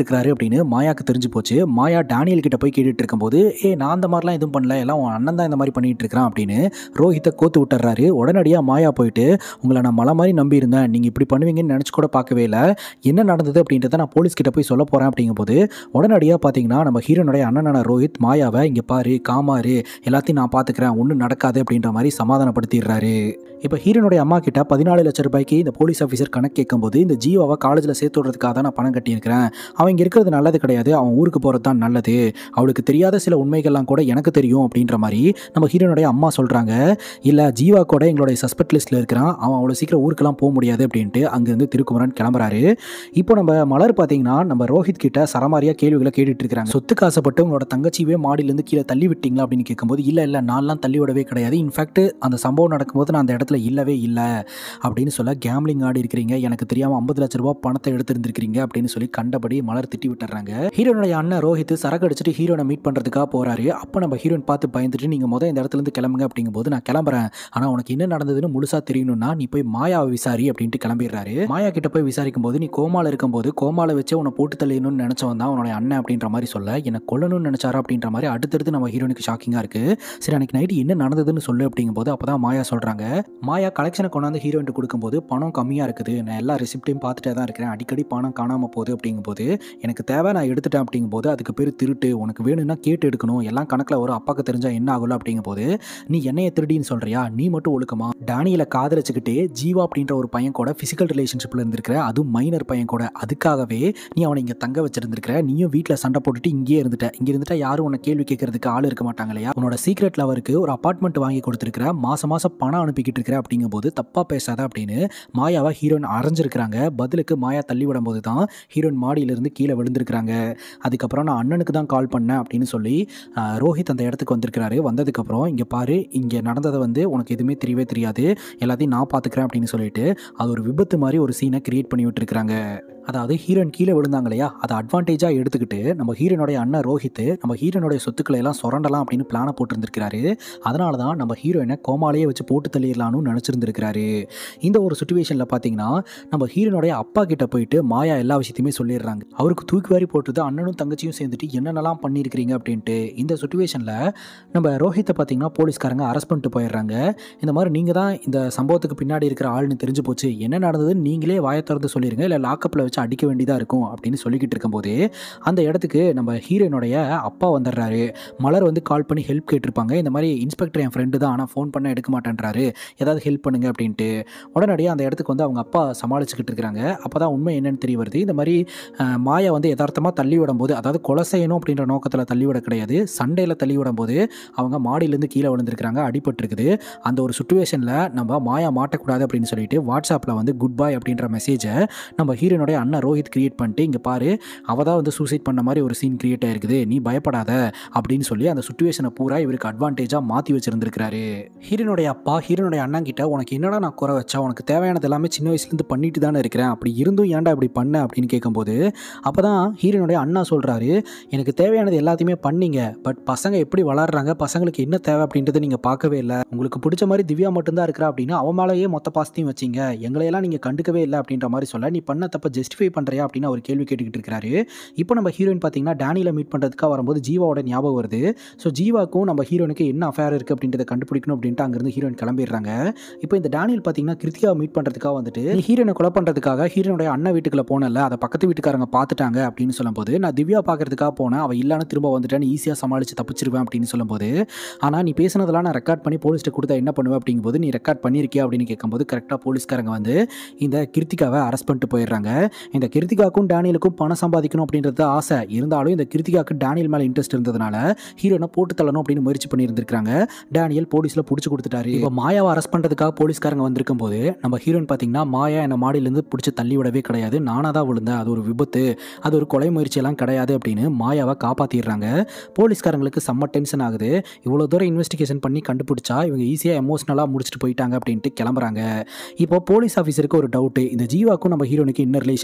இருக்காரு அப்படின்னு மாயாக்கு தெரிஞ்சு போச்சு மாயா டேனியல் கிட்ட போய் கேட்டுட்டு இருக்கும்போது ஏ நான் அந்த மாதிரிலாம் எதுவும் பண்ணல எல்லாம் உன் அண்ணன் தான் இந்த மாதிரி பண்ணிட்டு இருக்கிறான் அப்படின்னு ரோஹித்தை கோத்து விட்டுறாரு உடனடியாக மாயா போயிட்டு உங்களை நான் மலை மாதிரி நம்பி இருந்தேன் நீங்கள் இப்படி பண்ணுவீங்கன்னு நினச்சி கூட பார்க்கவே இல்லை என்ன நடந்தது அப்படின்றத நான் போலீஸ் கிட்ட போய் சொல்ல போகிறேன் அப்படிங்கும்போது உடனடியாக பார்த்தீங்கன்னா நம்ம ஹீரோனுடைய அண்ணனான ரோஹித் மாயாவை இங்கே பாரு காமாரு எல்லாத்தையும் நான் பார்த்துக்கிறேன் ஒன்றும் நடக்காது அப்படின்ற மாதிரி சமாதானப்படுத்திடுறாரு இப்போ ஹீரோனுடைய அம்மா கிட்ட பதினாலு லட்சம் ரூபாய்க்கு இந்த போலீஸ் ஆஃபீஸர் கணக்கு கேட்கும்போது இந்த ஜீவாவை காலேஜில் சேர்த்து விடுறதுக்காக தான் நான் பணம் கட்டியிருக்கிறேன் அவன் இங்கே இருக்கிறது நல்லது கிடையாது அவன் ஊருக்கு போகிறது தான் நல்லது அவளுக்கு தெரியாத சில உண்மைகள்லாம் கூட எனக்கு தெரியும் அப்படின்ற மாதிரி நம்ம ஹீரோனுடைய அம்மா சொல்கிறாங்க இல்லை ஜீவா கூட எங்களுடைய சஸ்பெக்ட் லிஸ்ட்டில் இருக்கிறான் அவன் அவ்வளோ சீக்கிரம் ஊருக்கெல்லாம் போக முடியாது அப்படின்ட்டு அங்கேருந்து திருக்குமரன் கிளம்புறாரு இப்போ நம்ம மலர் பார்த்தீங்கன்னா நம்ம ரோஹித் கிட்ட சரமாரியாக கேள்விகளை கேட்டுட்டு இருக்கிறாங்க சொத்து காசப்பட்டு உங்களோட தங்கச்சியவே மாடியிலேருந்து கீழே தள்ளி விட்டீங்களா அப்படின்னு கேட்கும்போது இல்லை இல்லை நான்லாம் தள்ளி விடவே கிடையாது இன்ஃபேக்ட் அந்த சம்பவம் நடக்கும்போது நான் அந்த இடத்துல இல்லவே இல்லை அப்படின்னு சொல்ல கேம்லிங் ஆடி இருக்கிறீங்க எனக்கு தெரியாமல் ஐம்பது லட்ச ரூபா பணத்தை எடுத்திருந்திருக்கிறீங்க அப்படின்னு சொல்லி கண்டபடி மலர் திட்டி விட்டுறாங்க ஹீரோனுடைய அண்ணன் ரோஹித் சரக்கு அடிச்சுட்டு ஹீரோனை மீட் பண்ணுறதுக்காக போறாரு அப்போ நம்ம ஹீரோயின் பார்த்து பயந்துட்டு நீங்கள் முதல் இந்த இடத்துல இருந்து கிளம்புங்க அப்படிங்கும்போது நான் கிளம்புறேன் ஆனால் உனக்கு என்ன நடந்ததுன்னு முழுசா தெரியணும்னா நீ போய் மாயாவை விசாரி அப்படின்ட்டு கிளம்பிடுறாரு மாயா கிட்ட போய் விசாரிக்கும் போது நீ கோமால இருக்கும்போது கோமால வச்சு உன்னை போட்டு தள்ளிடணும்னு நினைச்சவன் தான் உன்னுடைய அண்ணன் அப்படின்ற மாதிரி சொல்ல என்னை கொல்லணும்னு நினைச்சாரா அப்படின்ற மாதிரி அடுத்தடுத்து நம்ம ஹீரோனுக்கு ஷாக்கிங்காக இருக்கு சரி அன்னைக்கு நைட்டு என்ன நடந்ததுன்னு சொல்லு அப்படிங்கும்போது அப்பதான் மாயா சொல்றாங்க மாயா கலெக்ஷனை கொண்டாந்து ஹீரோயின் கொடுக்கும்போது பணம் கம்மியாக இருக்குது நான் எல்லா ரெசிப்டையும் பார்த்துட்டே தான் இருக்கிறேன் அடிக்கடி பணம் காணாமல் போகுது அப்படிங்கும்போது எனக்கு தேவை நான் எடுத்துட்டேன் அப்படிங்கும்போது அதுக்கு பேர் திருட்டு உனக்கு வேணும்னா கேட்டு எடுக்கணும் எல்லாம் கணக்கில் வரும் அப்பாவுக்கு தெரிஞ்சா என்ன ஆகும்ல அப்படிங்கும்போது நீ என்னைய திருடின்னு சொல்றியா நீ மட்டும் ஒழுக்கமா டேனியலை காதலிச்சுக்கிட்டே ஜீவா அப்படின்ற ஒரு பையன் கூட ஃபிசிக்கல் ரிலேஷன்ஷிப்பில் இருந்திருக்கிற அதுவும் மைனர் பையன் கூட அதுக்காகவே நீ அவனை இங்கே தங்க வச்சிருந்திருக்கிற நீயும் வீட்டில் சண்டை போட்டுட்டு இங்கேயே இருந்துட்ட இங்கே இருந்துட்டா யாரும் உன்னை கேள்வி கேட்கறதுக்கு ஆள் இருக்க மாட்டாங்க இல்லையா உன்னோட சீக்ரெட் லவருக்கு ஒரு அப்பார்ட்மெண்ட் வாங்கி கொடுத்துருக்கிற மாசம் மாசம் பணம் அனுப்பிக்கிட்டு இருக்கிற அப்படிங்கும்போது தப்பாக பேசாத அப்படின்னு மாயாவை ஹீரோயின் அரைஞ்சிருக்கிறாங்க பதிலுக்கு மாயா தள்ளி விடும்போது தான் ஹீரோயின் மாடியிலிருந்து கீழே விழுந்திருக்கிறாங்க அதுக்கப்புறம் நான் அண்ணனுக்கு தான் கால் பண்ணேன் அப்படின்னு சொல்லி ஆஹ், ரோஹித் அந்த இடத்துக்கு வந்திருக்கிறாரு வந்ததுக்கப்புறம் இங்கே பாரு இங்கே நடந்ததை வந்து உனக்கு எதுவுமே தெரியவே தெரியாது எல்லாத்தையும் நான் பார்த்துக்கிறேன் அப்படின்னு சொல்லிட்டு அது ஒரு விபத்து மாதிரி ஒரு சீனை கிரியேட் பண்ணி விட்டுருக்காங்க அதாவது ஹீரோயின் கீழே விழுந்தாங்க இல்லையா அதை அட்வான்டேஜாக எடுத்துக்கிட்டு நம்ம ஹீரோனுடைய அண்ணன் ரோஹித் நம்ம ஹீரோனுடைய சொத்துக்களை எல்லாம் சுரண்டலாம் அப்படின்னு பிளானை போட்டிருந்திருக்கிறாரு அதனால தான் நம்ம ஹீரோயினை கோமாலேயே வச்சு போட்டு தள்ளிடலாம்னு நினச்சிருந்துருக்கிறாரு இந்த ஒரு சுச்சுவேஷனில் பார்த்தீங்கன்னா நம்ம ஹீரோனுடைய அப்பா கிட்ட போயிட்டு மாயா எல்லா விஷயத்தையுமே சொல்லிடுறாங்க அவருக்கு தூக்கி வாரி போட்டுது அண்ணனும் தங்கச்சியும் சேர்ந்துட்டு என்னென்னலாம் பண்ணியிருக்கிறீங்க அப்படின்ட்டு இந்த சுச்சுவேஷனில் நம்ம ரோஹித்தை பார்த்தீங்கன்னா போலீஸ்காரங்க அரெஸ்ட் பண்ணிட்டு போயிடுறாங்க இந்த மாதிரி நீங்கள் தான் இந்த சம்பவத்துக்கு பின்னாடி இருக்கிற ஆள்னு தெரிஞ்சு போச்சு என்ன நடந்ததுன்னு நீங்களே வாயை திறந்து சொல்லிடுங்க இல்லை லாக்கப்பில் வச்சு அடிக்க வேண்டியதாக இருக்கும் அப்படின்னு சொல்லிக்கிட்டு இருக்கும்போது அந்த இடத்துக்கு நம்ம ஹீரோயினுடைய அப்பா வந்துடுறாரு மலர் வந்து கால் பண்ணி ஹெல்ப் கேட்டிருப்பாங்க இந்த மாதிரி இன்ஸ்பெக்டர் என் ஃப்ரெண்டு தான் ஆனால் ஃபோன் பண்ண எடுக்க மாட்டேன்றாரு ஏதாவது ஹெல்ப் பண்ணுங்க அப்படின்ட்டு உடனடியாக அந்த இடத்துக்கு வந்து அவங்க அப்பா சமாளிச்சுக்கிட்டு இருக்கிறாங்க அப்போ தான் உண்மை என்னன்னு தெரிய வருது இந்த மாதிரி அஹ், மாயா வந்து யதார்த்தமாக தள்ளி விடும்போது அதாவது கொலை செய்யணும் அப்படின்ற நோக்கத்தில் தள்ளி விட கிடையாது சண்டையில் தள்ளி விடும்போது அவங்க மாடியிலேருந்து கீழே விழுந்திருக்கிறாங்க அடிபட்டிருக்குது அந்த ஒரு சுச்சுவேஷனில் நம்ம மாயா மாட்டக்கூடாது அப்படின்னு சொல்லிட்டு வாட்ஸ்அப்பில் வந்து குட் பை அப்படின்ற மெசேஜை நம்ம ஹீரோனுடைய அண்ணன் ரோஹித் கிரியேட் பண்ணிட்டு இங்கே பாரு அவ தான் வந்து சூசைட் பண்ண மாதிரி ஒரு சீன் கிரியேட் ஆயிருக்குது நீ பயப்படாத அப்படின்னு சொல்லி அந்த சுச்சுவேஷனை பூரா இவருக்கு அட்வான்டேஜாக மாற்றி வச்சிருந்திருக்கிறாரு ஹீரோனுடைய அப்பா ஹீரோனுடைய அண்ணன் கிட்ட உனக்கு என்னடா நான் குறை வச்சா உனக்கு தேவையானது எல்லாமே சின்ன வயசுலேருந்து பண்ணிட்டு தானே இருக்கிறேன் அப்படி இருந்தும் ஏன்டா இப்படி பண்ண அப்படின்னு கேட்கும்போது அப்போ தான் ஹீரோனுடைய அண்ணா சொல்கிறாரு எனக்கு தேவையானது எல்லாத்தையுமே பண்ணீங்க பட் பசங்க எப்படி வளர்றாங்க பசங்களுக்கு என்ன தேவை அப்படின்றத நீங்கள் பார்க்கவே இல்லை உங்களுக்கு பிடிச்ச மாதிரி திவ்யா மட்டும்தான் இருக்கிறா அப்படின்னா அவன் மேலேயே மொத்த பாசத்தையும் வச்சிங்க எங்களையெல்லாம் நீங்கள் கண்டுக்கவே இல்லை அப்படின்ற மாதிரி சொல்ல நீ பண்ண தப்ப ஜஸ்டிஃபை பண்ணுறியா அப்படின்னு அவர் கேள்வி கேட்டுக்கிட்டு இருக்கிறாரு இப்போ நம்ம ஹீரோயின் பார்த்தீங்கன்னா டேனியில் மீட் பண்ணுறதுக்காக வரும்போது ஜீவாவோட ஞாபகம் வருது ஸோ ஜீவாக்கும் நம்ம ஹீரோனுக்கு என்ன அஃபேர் இருக்குது அப்படின்றத கண்டுபிடிக்கணும் அப்படின்ட்டு அங்கேருந்து ஹீரோயின் கிளம்பிடுறாங்க இப்போ இந்த டேனியல் பார்த்தீங்கன்னா கிருத்திகாவை மீட் பண்ணுறதுக்காக வந்துட்டு நீ ஹீரோனை கொலை பண்ணுறதுக்காக ஹீரோனுடைய அண்ணன் வீட்டுக்குள்ள போனல அதை பக்கத்து வீட்டுக்காரங்க பார்த்துட்டாங்க அப்படின்னு சொல்லும்போது நான் திவ்யா பார்க்கறதுக்காக போனேன் அவள் இல்லைன்னு திரும்ப வந்துட்டேன்னு ஈஸியாக சமாளித்து தப்பிச்சிருவேன் அப்படின்னு சொல்லும்போது ஆனால் நீ பேசுனதெல்லாம் நான் ரெக்கார்ட் பண்ணி போலீஸ்ட்டு கொடுத்தா என்ன பண்ணுவேன் அப்படிங்கும்போது நீ ரெக்கார்ட் பண்ணியிருக்கியா அப்படின்னு கேட்கும்போது கரெக்டாக போலீஸ்காரங்க வந்து இந்த கிருத்திகாவை அரெஸ்ட் பண்ணிட்டு போயிடுறாங்க இந்த கிருத்திகாக்கும் டேனியலுக்கும் பணம் சம்பாதிக்கணும் அப்படின்றது தான் ஆசை இருந்தாலும் இந்த கிருத்திகாக்கு டேனியல் மேலே இன்ட்ரெஸ்ட் இருந்ததுனால ஹீரோனை போட்டு தள்ளணும் அப்படின்னு முயற்சி பண்ணியிருந்திருக்காங்க டேனியல் போலீஸில் பிடிச்சி கொடுத்துட்டாரு இப்போ மாயாவை அரெஸ்ட் பண்ணுறதுக்காக போலீஸ்காரங்க வந்திருக்கும் போது நம்ம ஹீரோயின் பார்த்தீங்கன்னா மாயா என்னை மாடியிலேருந்து பிடிச்சி தள்ளி விடவே கிடையாது நானாக தான் விழுந்தேன் அது ஒரு விபத்து அது ஒரு கொலை முயற்சியெல்லாம் கிடையாது அப்படின்னு மாயாவை காப்பாற்றிடுறாங்க போலீஸ்காரங்களுக்கு செம்ம டென்ஷன் ஆகுது இவ்வளோ தூரம் இன்வெஸ்டிகேஷன் பண்ணி கண்டுபிடிச்சா இவங்க ஈஸியாக எமோஷனலாக முடிச்சுட்டு போயிட்டாங்க அப்படின்ட்டு கிளம்புறாங்க இப்போ போலீஸ் ஆஃபீஸருக்கு ஒரு டவுட்டு இந்த ஜீவாக்கும் நம்ம ஹீரோனுக்கு என்ன ரிலேஷன்ஷிப்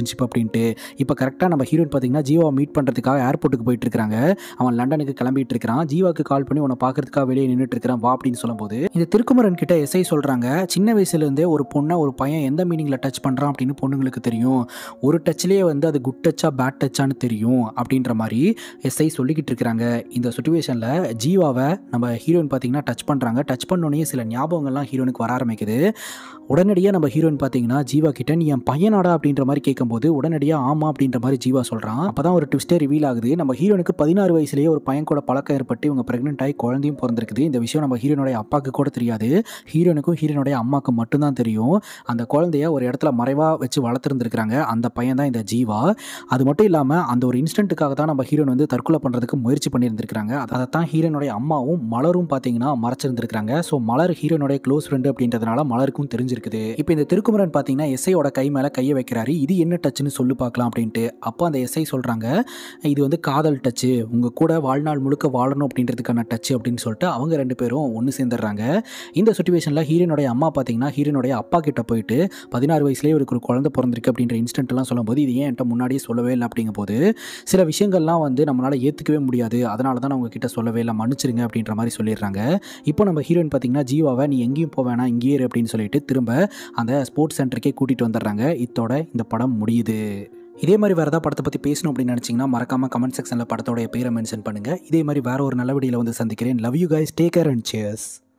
ரிலேஷன்ஷிப் அப்படின்ட்டு இப்போ கரெக்டாக நம்ம ஹீரோயின் பார்த்தீங்கன்னா ஜீவாவை மீட் பண்ணுறதுக்காக ஏர்போர்ட்டுக்கு போயிட்டு இருக்காங்க அவன் லண்டனுக்கு கிளம்பிட்டு இருக்கிறான் ஜீவாக்கு கால் பண்ணி உன்னை பார்க்கறதுக்காக வெளியே நின்றுட்டு இருக்கிறான் வா அப்படின்னு சொல்லும்போது இந்த திருக்குமரன் கிட்ட எஸ்ஐ சொல்கிறாங்க சின்ன வயசுலேருந்தே ஒரு பொண்ணை ஒரு பையன் எந்த மீனிங்கில் டச் பண்ணுறான் அப்படின்னு பொண்ணுங்களுக்கு தெரியும் ஒரு டச்லேயே வந்து அது குட் டச்சா பேட் டச்சான்னு தெரியும் அப்படின்ற மாதிரி எஸ்ஐ சொல்லிக்கிட்டு இருக்கிறாங்க இந்த சுச்சுவேஷனில் ஜீவாவை நம்ம ஹீரோயின் பார்த்தீங்கன்னா டச் பண்ணுறாங்க டச் பண்ணோடனே சில ஞாபகங்கள்லாம் ஹீரோனுக்கு வர ஆரம்பிக்குது உடனடியாக நம்ம ஹீரோயின் பார்த்தீங்கன்னா ஜீவா கிட்ட நீ என் பையனாடா அப்படின்ற மாதிரி கேட்கும்போது உடனடியாக ஆமா அப்படின்ற மாதிரி ஜீவா சொல்கிறான் அப்போ தான் ஒரு ட்விஸ்டே ரிவீல் ஆகுது நம்ம ஹீரோனுக்கு பதினாறு வயசுலேயே ஒரு பையன் கூட பழக்கம் ஏற்பட்டு இவங்க ப்ரெக்னென்ட் ஆகி குழந்தையும் பிறந்திருக்குது இந்த விஷயம் நம்ம ஹீரோனுடைய அப்பாவுக்கு கூட தெரியாது ஹீரோனுக்கும் ஹீரோனுடைய அம்மாவுக்கு மட்டும்தான் தெரியும் அந்த குழந்தைய ஒரு இடத்துல மறைவாக வச்சு வளர்த்துருந்துருக்காங்க அந்த பையன் தான் இந்த ஜீவா அது மட்டும் இல்லாமல் அந்த ஒரு இன்ஸ்டன்ட்டுக்காக தான் நம்ம ஹீரோன் வந்து தற்கொலை பண்ணுறதுக்கு முயற்சி பண்ணியிருந்திருக்காங்க அதை தான் ஹீரோனுடைய அம்மாவும் மலரும் பார்த்தீங்கன்னா மறைச்சிருந்திருக்காங்க ஸோ மலர் ஹீரோனுடைய க்ளோஸ் ஃப்ரெண்டு அப்படின்றதுனால மலருக்கும் தெரிஞ்சிருக்குது இப்போ இந்த திருக்குமரன் பார்த்தீங்கன்னா எஸ்ஐயோட கை மேலே கையை வைக்கிறாரு இது என்ன டச்சுன்னு சொல்லி பார்க்கலாம் அப்படின்ட்டு அப்போ அந்த எஸ்ஐ சொல்கிறாங்க இது வந்து காதல் டச்சு உங்கள் கூட வாழ்நாள் முழுக்க வாழணும் அப்படின்றதுக்கான டச்சு அப்படின்னு சொல்லிட்டு அவங்க ரெண்டு பேரும் ஒன்று சேர்ந்துடுறாங்க இந்த சுச்சுவேஷனில் ஹீரோனுடைய அம்மா பார்த்தீங்கன்னா ஹீரோனுடைய அப்பா கிட்ட போயிட்டு பதினாறு வயசுலேயே இவருக்கு ஒரு குழந்தை பிறந்திருக்கு அப்படின்ற இன்ஸ்டன்ட்லாம் சொல்லும்போது இது ஏன் என்கிட்ட முன்னாடியே சொல்லவே இல்லை அப்படிங்கும்போது சில விஷயங்கள்லாம் வந்து நம்மளால் ஏற்றுக்கவே முடியாது அதனால தான் நான் உங்ககிட்ட சொல்லவே இல்லை மன்னிச்சிருங்க அப்படின்ற மாதிரி சொல்லிடுறாங்க இப்போ நம்ம ஹீரோயின் பார்த்தீங்கன்னா ஜீவாவை நீ எங்கேயும் போக வேணாம் இங்கேயே இரு அப்படின்னு சொல்லிட்டு திரும்ப அந்த ஸ்போர்ட்ஸ் சென்டருக்கே கூட்டிகிட்டு வந்துடுறாங்க இத்தோட இந்த படம் முடியுது இதே மாதிரி வேறு ஏதாவது படத்தை பற்றி பேசணும் அப்படின்னு நினச்சிங்கன்னா மறக்காமல் கமெண்ட் செக்ஷனில் படத்தோடைய பேரை மென்ஷன் பண்ணுங்கள் இதே மாதிரி வேற ஒரு நல்ல வீடியோவில் வந்து சந்திக்கிறேன் love you guys take care and cheers